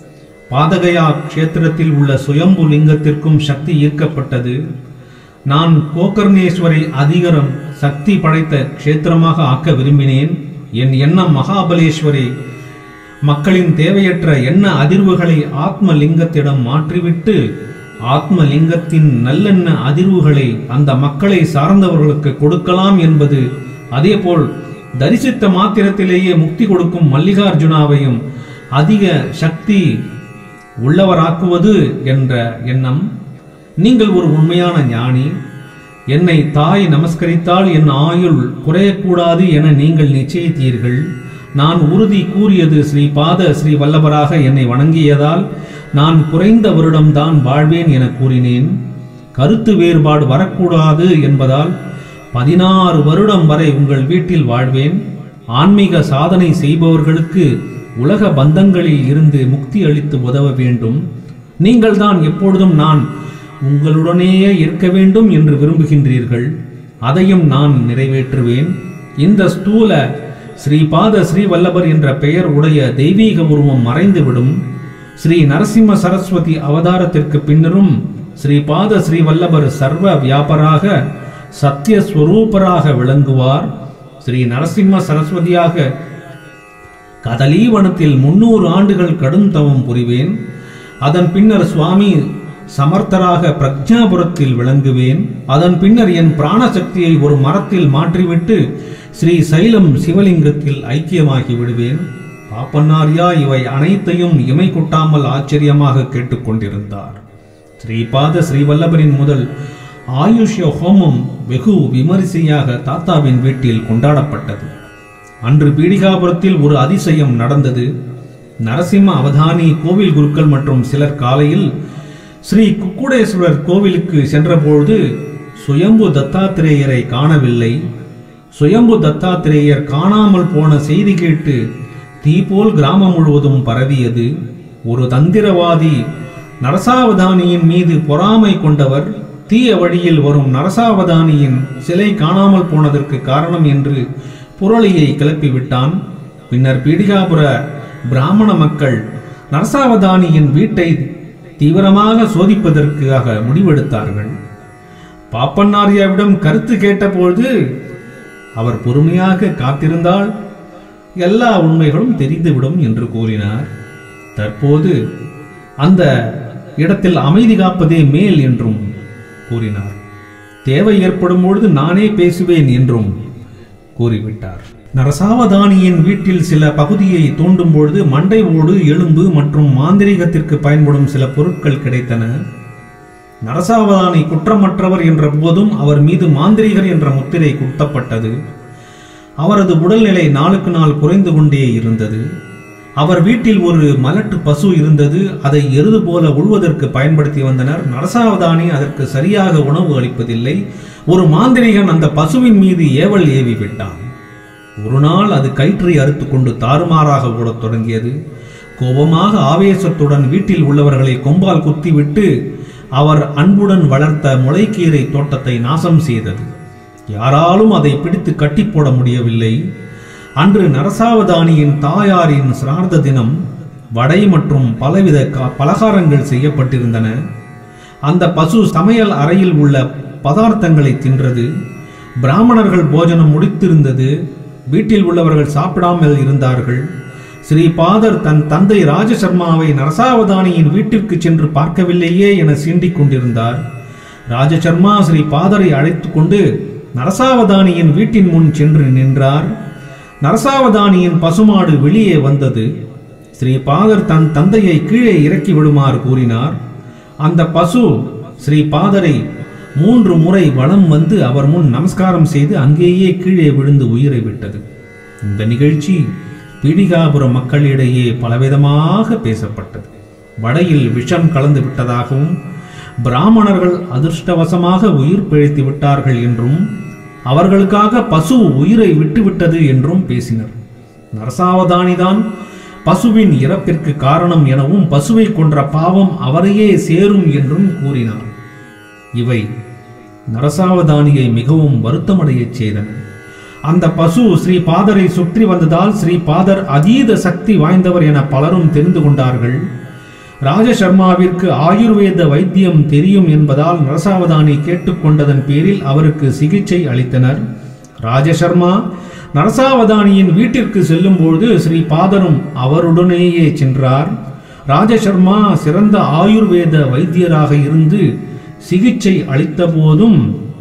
பாதகயா க்ஷேத்திரத்தில் உள்ள சுயம்பு லிங்கத்திற்கும் சக்தி ஈர்க்கப்பட்டது நான் கோகர்ணேஸ்வரை அதிகரம் சக்தி படைத்த க்ஷேத்திரமாக ஆக்க விரும்பினேன் என் எண்ணம் மகாபலேஸ்வரை மக்களின் தேவையற்ற எண்ண அதிர்வுகளை ஆத்ம லிங்கத்திடம் மாற்றிவிட்டு ஆத்ம லிங்கத்தின் நல்லெண்ண அதிர்வுகளை அந்த மக்களை சார்ந்தவர்களுக்கு கொடுக்கலாம் என்பது அதேபோல் தரிசித்த மாத்திரத்திலேயே முக்தி கொடுக்கும் மல்லிகார்ஜுனாவையும் அதிக சக்தி உள்ளவராக்குவது என்ற எண்ணம் நீங்கள் ஒரு உண்மையான ஞானி என்னை தாய் நமஸ்கரித்தால் என் ஆயுள் குறையக்கூடாது என நீங்கள் நிச்சயித்தீர்கள் நான் உறுதி கூறியது ஸ்ரீ பாத ஸ்ரீ வல்லபராக என்னை வணங்கியதால் நான் குறைந்த வருடம்தான் வாழ்வேன் என கூறினேன் கருத்து வேறுபாடு வரக்கூடாது என்பதால் பதினாறு வருடம் வரை உங்கள் வீட்டில் வாழ்வேன் ஆன்மீக சாதனை செய்பவர்களுக்கு உலக பந்தங்களில் இருந்து முக்தி அளித்து உதவ வேண்டும் நீங்கள்தான் எப்பொழுதும் நான் உங்களுடனேயே இருக்க வேண்டும் என்று விரும்புகின்றீர்கள் அதையும் நான் நிறைவேற்றுவேன் இந்த ஸ்தூல ஸ்ரீபாத ஸ்ரீவல்லபர் என்ற பெயர் உடைய தெய்வீக உருவம் மறைந்துவிடும் ஸ்ரீ நரசிம்ம சரஸ்வதி அவதாரத்திற்கு பின்னரும் ஸ்ரீபாத ஸ்ரீவல்லபர் சர்வ வியாபராக சத்தியஸ்வரூபராக விளங்குவார் ஸ்ரீ நரசிம்ம சரஸ்வதியாக கதலீவனத்தில் முன்னூறு ஆண்டுகள் கடும் தவம் புரிவேன் அதன் பின்னர் சுவாமி சமர்த்தராக பிரக்ஞாபுரத்தில் விளங்குவேன் அதன் பின்னர் என் பிராணசக்தியை ஒரு மரத்தில் மாற்றிவிட்டு ஸ்ரீ சைலம் சிவலிங்கத்தில் ஐக்கியமாகி விடுவேன் பாப்பன்னாரியா இவை அனைத்தையும் இமை கொட்டாமல் ஆச்சரியமாக கேட்டுக்கொண்டிருந்தார் ஸ்ரீபாத ஸ்ரீவல்லபரின் முதல் ஆயுஷ்ய ஹோமம் வெகு விமரிசையாக தாத்தாவின் வீட்டில் கொண்டாடப்பட்டது அன்று பீடிகாபுரத்தில் ஒரு அதிசயம் நடந்தது நரசிம்ம அவதானி கோவில் குருக்கள் மற்றும் சிலர் காலையில் ஸ்ரீ குக்குடேஸ்வரர் கோவிலுக்கு சென்றபொழுது சுயம்பு தத்தாத்திரேயரை காணவில்லை சுயம்பு தத்தாத்திரேயர் காணாமல் போன செய்தி கேட்டு தீ போல் கிராமம் முழுவதும் பரவியது ஒரு தந்திரவாதி நரசாவதானியின் மீது பொறாமை கொண்டவர் தீய வழியில் வரும் நரசாவதானியின் சிலை காணாமல் போனதற்கு காரணம் என்று புரளியை கிளப்பிவிட்டான் பின்னர் பீடிகாபுர பிராமண மக்கள் நரசாவதானியின் வீட்டை தீவிரமாக சோதிப்பதற்காக முடிவெடுத்தார்கள் பாப்பன்னாரியாவிடம் கருத்து கேட்டபொழுது அவர் பொறுமையாக காத்திருந்தால் எல்லா உண்மைகளும் தெரிந்துவிடும் என்று கூறினார் தற்போது அந்த இடத்தில் அமைதி காப்பதே மேல் என்றும் கூறினார் தேவை ஏற்படும் பொழுது நானே பேசுவேன் என்றும் கூறிவிட்டார் நரசாவதானியின் வீட்டில் சில பகுதியை தோண்டும் பொழுது மண்டை ஓடு எலும்பு மற்றும் மாந்திரீகத்திற்கு பயன்படும் சில பொருட்கள் கிடைத்தன நரசாவதானி குற்றமற்றவர் என்ற போதும் அவர் மீது மாந்திரீகர் என்ற முத்திரை குத்தப்பட்டது அவரது உடல்நிலை நாளுக்கு நாள் குறைந்து கொண்டே இருந்தது அவர் வீட்டில் ஒரு மலட்டு பசு இருந்தது அதை எருது போல உழுவதற்கு பயன்படுத்தி வந்தனர் நரசாவதானி அதற்கு சரியாக உணவு அளிப்பதில்லை ஒரு மாந்திரிகன் அந்த பசுவின் மீது ஏவல் ஏவி விட்டான் ஒரு நாள் அது கயிற்றை அறுத்துக் கொண்டு தாறுமாறாக ஓடத் தொடங்கியது கோபமாக ஆவேசத்துடன் வீட்டில் உள்ளவர்களை கொம்பால் குத்திவிட்டு அவர் அன்புடன் வளர்த்த முளைக்கீரை தோட்டத்தை நாசம் செய்தது யாராலும் அதை பிடித்து கட்டி போட முடியவில்லை அன்று நரசாவதானியின் தாயாரின் சிரார்த்த தினம் வடை மற்றும் பலவித கா- பலகாரங்கள் செய்யப்பட்டிருந்தன அந்த பசு சமையல் அறையில் உள்ள பதார்த்தங்களை தின்றது பிராமணர்கள் போஜனம் முடித்திருந்தது வீட்டில் உள்ளவர்கள் சாப்பிடாமல் இருந்தார்கள் ஸ்ரீ பாதர் தன் தந்தை ராஜசர்மாவை நரசாவதானியின் வீட்டிற்கு சென்று பார்க்கவில்லையே என சீண்டிக் கொண்டிருந்தார் ராஜசர்மா ஸ்ரீ பாதரை அழைத்துக் கொண்டு நரசாவதானியின் வீட்டின் முன் சென்று நின்றார் நரசாவதானியின் பசுமாடு வெளியே வந்தது ஸ்ரீபாதர் தன் தந்தையை கீழே இறக்கி விடுமாறு கூறினார் அந்த பசு ஸ்ரீபாதரை மூன்று முறை வலம் வந்து அவர் முன் நமஸ்காரம் செய்து அங்கேயே கீழே விழுந்து உயிரை விட்டது இந்த நிகழ்ச்சி பீடிகாபுரம் மக்களிடையே பலவிதமாக பேசப்பட்டது வடையில் விஷம் கலந்து விட்டதாகவும் பிராமணர்கள் அதிர்ஷ்டவசமாக உயிர் பிழைத்து விட்டார்கள் என்றும் அவர்களுக்காக பசு உயிரை விட்டுவிட்டது என்றும் பேசினர் நரசாவதானிதான் பசுவின் இறப்பிற்கு காரணம் எனவும் பசுவை கொன்ற பாவம் அவரையே சேரும் என்றும் கூறினார் இவை நரசாவதானியை மிகவும் வருத்தமடையச் செய்தன அந்த பசு ஸ்ரீபாதரை சுற்றி வந்ததால் ஸ்ரீபாதர் அதீத சக்தி வாய்ந்தவர் என பலரும் தெரிந்து கொண்டார்கள் ராஜசர்மாவிற்கு ஆயுர்வேத வைத்தியம் தெரியும் என்பதால் நரசாவதானி கேட்டுக்கொண்டதன் பேரில் அவருக்கு சிகிச்சை அளித்தனர் ராஜசர்மா நரசாவதானியின் வீட்டிற்கு செல்லும்பொழுது ஸ்ரீபாதரும் அவருடனேயே சென்றார் ராஜசர்மா சிறந்த ஆயுர்வேத வைத்தியராக இருந்து சிகிச்சை அளித்த போதும்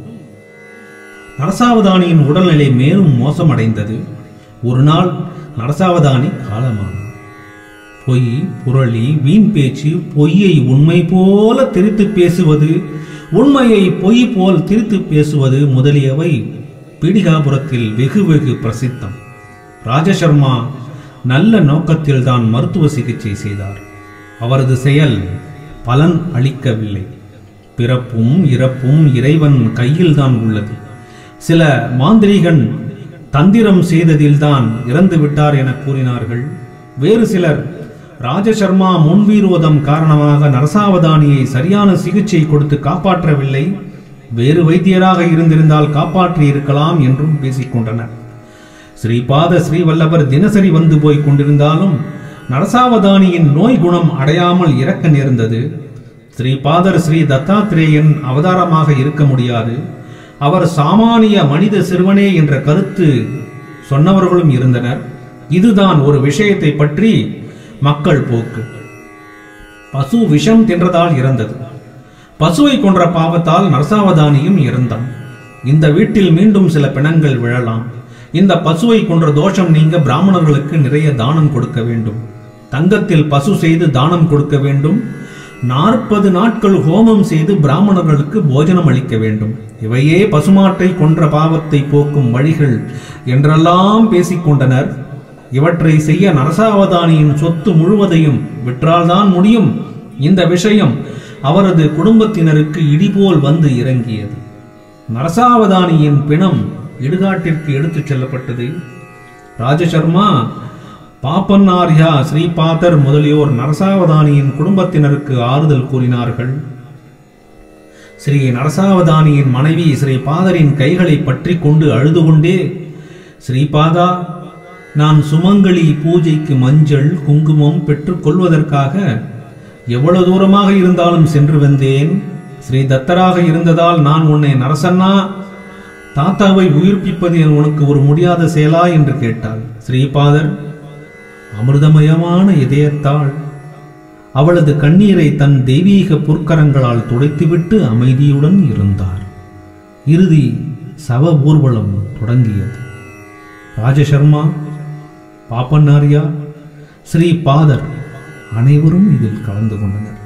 நரசாவதானியின் உடல்நிலை மேலும் மோசமடைந்தது ஒரு நாள் நரசாவதானி காலமானார் பொய் புரளி வீண் பேச்சு பொய்யை உண்மை போல திரித்து பேசுவது உண்மையை பொய் போல் திரித்து பேசுவது முதலியவை பீடிகாபுரத்தில் வெகு வெகு பிரசித்தம் ராஜசர்மா நல்ல நோக்கத்தில் தான் மருத்துவ சிகிச்சை செய்தார் அவரது செயல் பலன் அளிக்கவில்லை பிறப்பும் இறப்பும் இறைவன் கையில்தான் உள்ளது சில மாந்திரிகன் தந்திரம் செய்ததில்தான் இறந்து விட்டார் என கூறினார்கள் வேறு சிலர் ராஜசர்மா முன்வீரோதம் காரணமாக நரசாவதானியை சரியான சிகிச்சை கொடுத்து காப்பாற்றவில்லை வேறு வைத்தியராக இருந்திருந்தால் காப்பாற்றி இருக்கலாம் என்றும் பேசிக்கொண்டனர் ஸ்ரீபாத ஸ்ரீவல்லபர் தினசரி வந்து போய் கொண்டிருந்தாலும் நரசாவதானியின் நோய் குணம் அடையாமல் இறக்க நேர்ந்தது ஸ்ரீபாதர் ஸ்ரீ தத்தாத்திரேயன் அவதாரமாக இருக்க முடியாது அவர் சாமானிய மனித சிறுவனே என்ற கருத்து சொன்னவர்களும் இருந்தனர் இதுதான் ஒரு விஷயத்தை பற்றி மக்கள் போக்கு பசு விஷம் தின்றதால் இறந்தது பசுவை கொன்ற பாவத்தால் நரசாவதானியும் இறந்தான் இந்த வீட்டில் மீண்டும் சில பிணங்கள் விழலாம் இந்த பசுவை கொன்ற தோஷம் நீங்க பிராமணர்களுக்கு நிறைய தானம் கொடுக்க வேண்டும் தங்கத்தில் பசு செய்து தானம் கொடுக்க வேண்டும் நாற்பது நாட்கள் ஹோமம் செய்து பிராமணர்களுக்கு போஜனம் அளிக்க வேண்டும் இவையே பசுமாட்டை கொன்ற பாவத்தை போக்கும் வழிகள் என்றெல்லாம் பேசிக்கொண்டனர் இவற்றை செய்ய நரசாவதானியின் சொத்து முழுவதையும் விற்றால்தான் முடியும் இந்த விஷயம் அவரது குடும்பத்தினருக்கு இடிபோல் வந்து இறங்கியது நரசாவதானியின் பிணம் இடுகாட்டிற்கு எடுத்துச் செல்லப்பட்டது ராஜசர்மா பாப்பன்னார்யா ஸ்ரீபாதர் முதலியோர் நரசாவதானியின் குடும்பத்தினருக்கு ஆறுதல் கூறினார்கள் ஸ்ரீ நரசாவதானியின் மனைவி ஸ்ரீபாதரின் கைகளை பற்றி கொண்டு அழுது கொண்டே ஸ்ரீபாதா நான் சுமங்கலி பூஜைக்கு மஞ்சள் குங்குமம் பெற்றுக் கொள்வதற்காக எவ்வளவு தூரமாக இருந்தாலும் சென்று வந்தேன் ஸ்ரீ தத்தராக இருந்ததால் நான் உன்னை நரசன்னா தாத்தாவை உயிர்ப்பிப்பது என் உனக்கு ஒரு முடியாத செயலா என்று கேட்டாள் ஸ்ரீபாதர் அமிர்தமயமான இதயத்தாள் அவளது கண்ணீரை தன் தெய்வீக புற்கரங்களால் துடைத்துவிட்டு அமைதியுடன் இருந்தார் இறுதி சவ ஊர்வலம் தொடங்கியது ராஜசர்மா பாப்பன்னாரியா ஸ்ரீ பாதர் அனைவரும் இதில் கலந்து கொண்டனர்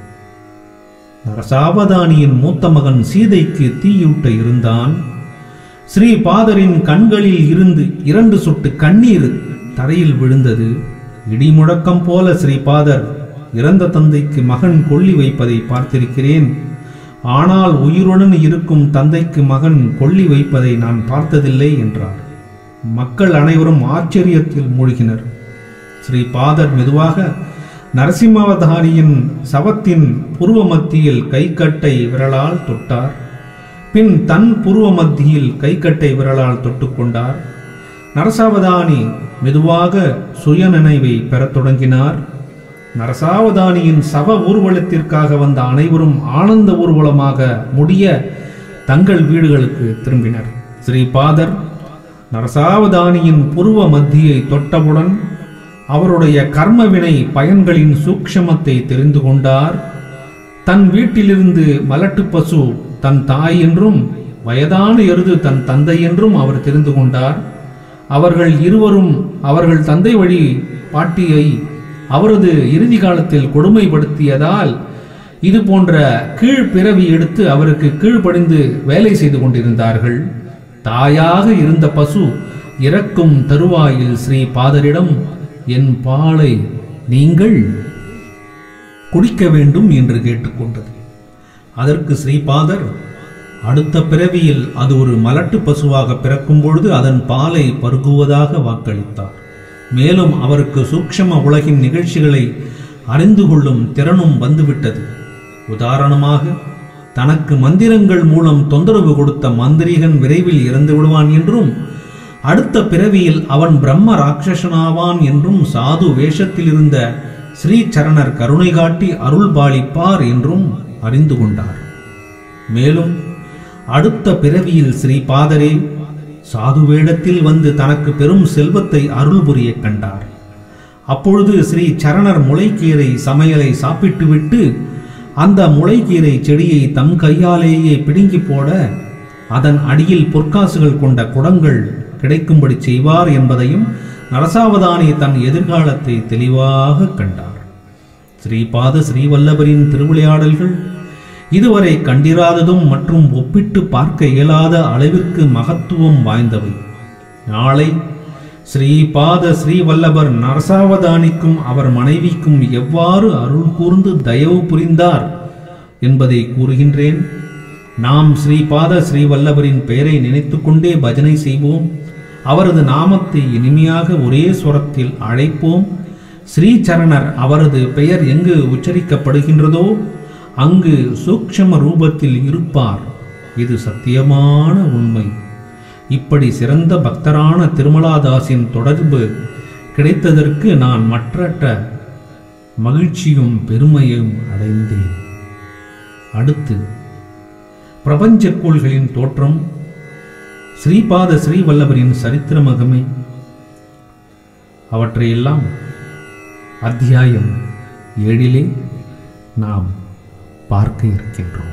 நரசாவதானியின் மூத்த மகன் சீதைக்கு தீயூட்ட இருந்தான் ஸ்ரீ பாதரின் கண்களில் இருந்து இரண்டு சொட்டு கண்ணீர் தரையில் விழுந்தது இடிமுழக்கம் போல ஸ்ரீபாதர் இறந்த தந்தைக்கு மகன் கொல்லி வைப்பதை பார்த்திருக்கிறேன் ஆனால் உயிருடன் இருக்கும் தந்தைக்கு மகன் கொல்லி வைப்பதை நான் பார்த்ததில்லை என்றார் மக்கள் அனைவரும் ஆச்சரியத்தில் மூழ்கினர் ஸ்ரீபாதர் மெதுவாக நரசிம்மாவதாரியின் சவத்தின் புருவ மத்தியில் கைக்கட்டை விரலால் தொட்டார் பின் தன் புருவ மத்தியில் கைக்கட்டை விரலால் தொட்டுக்கொண்டார் நரசாவதானி மெதுவாக சுய நினைவை பெறத் தொடங்கினார் நரசாவதானியின் சவ ஊர்வலத்திற்காக வந்த அனைவரும் ஆனந்த ஊர்வலமாக முடிய தங்கள் வீடுகளுக்கு திரும்பினர் ஸ்ரீபாதர் நரசாவதானியின் புருவ மத்தியை தொட்டவுடன் அவருடைய கர்மவினை பயன்களின் சூக்ஷமத்தை தெரிந்து கொண்டார் தன் வீட்டிலிருந்து மலட்டு பசு தன் தாய் என்றும் வயதான எருது தன் தந்தை என்றும் அவர் தெரிந்து கொண்டார் அவர்கள் இருவரும் அவர்கள் தந்தை வழி பாட்டியை அவரது இறுதி காலத்தில் கொடுமைப்படுத்தியதால் இது போன்ற கீழ்பிறவி எடுத்து அவருக்கு கீழ்ப்படிந்து வேலை செய்து கொண்டிருந்தார்கள் தாயாக இருந்த பசு இறக்கும் தருவாயில் ஸ்ரீ பாதரிடம் என் பாலை நீங்கள் குடிக்க வேண்டும் என்று கேட்டுக்கொண்டது அதற்கு ஸ்ரீபாதர் அடுத்த பிறவியில் அது ஒரு மலட்டு பசுவாக பிறக்கும் பொழுது அதன் பாலை பருகுவதாக வாக்களித்தார் மேலும் அவருக்கு சூக்ஷ்ம உலகின் நிகழ்ச்சிகளை அறிந்து கொள்ளும் திறனும் வந்துவிட்டது உதாரணமாக தனக்கு மந்திரங்கள் மூலம் தொந்தரவு கொடுத்த மந்திரிகன் விரைவில் இறந்து விடுவான் என்றும் அடுத்த பிறவியில் அவன் பிரம்ம ராட்சசனாவான் என்றும் சாது வேஷத்தில் இருந்த ஸ்ரீ சரணர் கருணை காட்டி அருள் பாலிப்பார் என்றும் அறிந்து கொண்டார் மேலும் அடுத்த பிறவியில் ஸ்ரீ பாதரே சாது வேடத்தில் வந்து தனக்கு பெரும் செல்வத்தை அருள் புரிய கண்டார் அப்பொழுது ஸ்ரீ சரணர் முளைக்கீரை சமையலை சாப்பிட்டுவிட்டு அந்த முளைக்கீரை செடியை தம் கையாலேயே பிடுங்கி போட அதன் அடியில் பொற்காசுகள் கொண்ட குடங்கள் கிடைக்கும்படி செய்வார் என்பதையும் நரசாவதானி தன் எதிர்காலத்தை தெளிவாக கண்டார் ஸ்ரீபாத ஸ்ரீவல்லபரின் திருவிளையாடல்கள் இதுவரை கண்டிராததும் மற்றும் ஒப்பிட்டு பார்க்க இயலாத அளவிற்கு மகத்துவம் வாய்ந்தவை நாளை ஸ்ரீபாத ஸ்ரீவல்லபர் நரசாவதானிக்கும் அவர் மனைவிக்கும் எவ்வாறு அருள் கூர்ந்து தயவு புரிந்தார் என்பதை கூறுகின்றேன் நாம் ஸ்ரீபாத ஸ்ரீவல்லபரின் பெயரை நினைத்துக்கொண்டே பஜனை செய்வோம் அவரது நாமத்தை இனிமையாக ஒரே சுரத்தில் அழைப்போம் ஸ்ரீசரணர் அவரது பெயர் எங்கு உச்சரிக்கப்படுகின்றதோ அங்கு சூக்ஷம ரூபத்தில் இருப்பார் இது சத்தியமான உண்மை இப்படி சிறந்த பக்தரான திருமலாதாசின் தொடர்பு கிடைத்ததற்கு நான் மற்றற்ற மகிழ்ச்சியும் பெருமையும் அடைந்தேன் அடுத்து பிரபஞ்ச கோள்களின் தோற்றம் ஸ்ரீபாத ஸ்ரீவல்லபரின் சரித்திர மகமை அவற்றையெல்லாம் அத்தியாயம் ஏழிலே நாம் பார்க்க இருக்கின்றோம்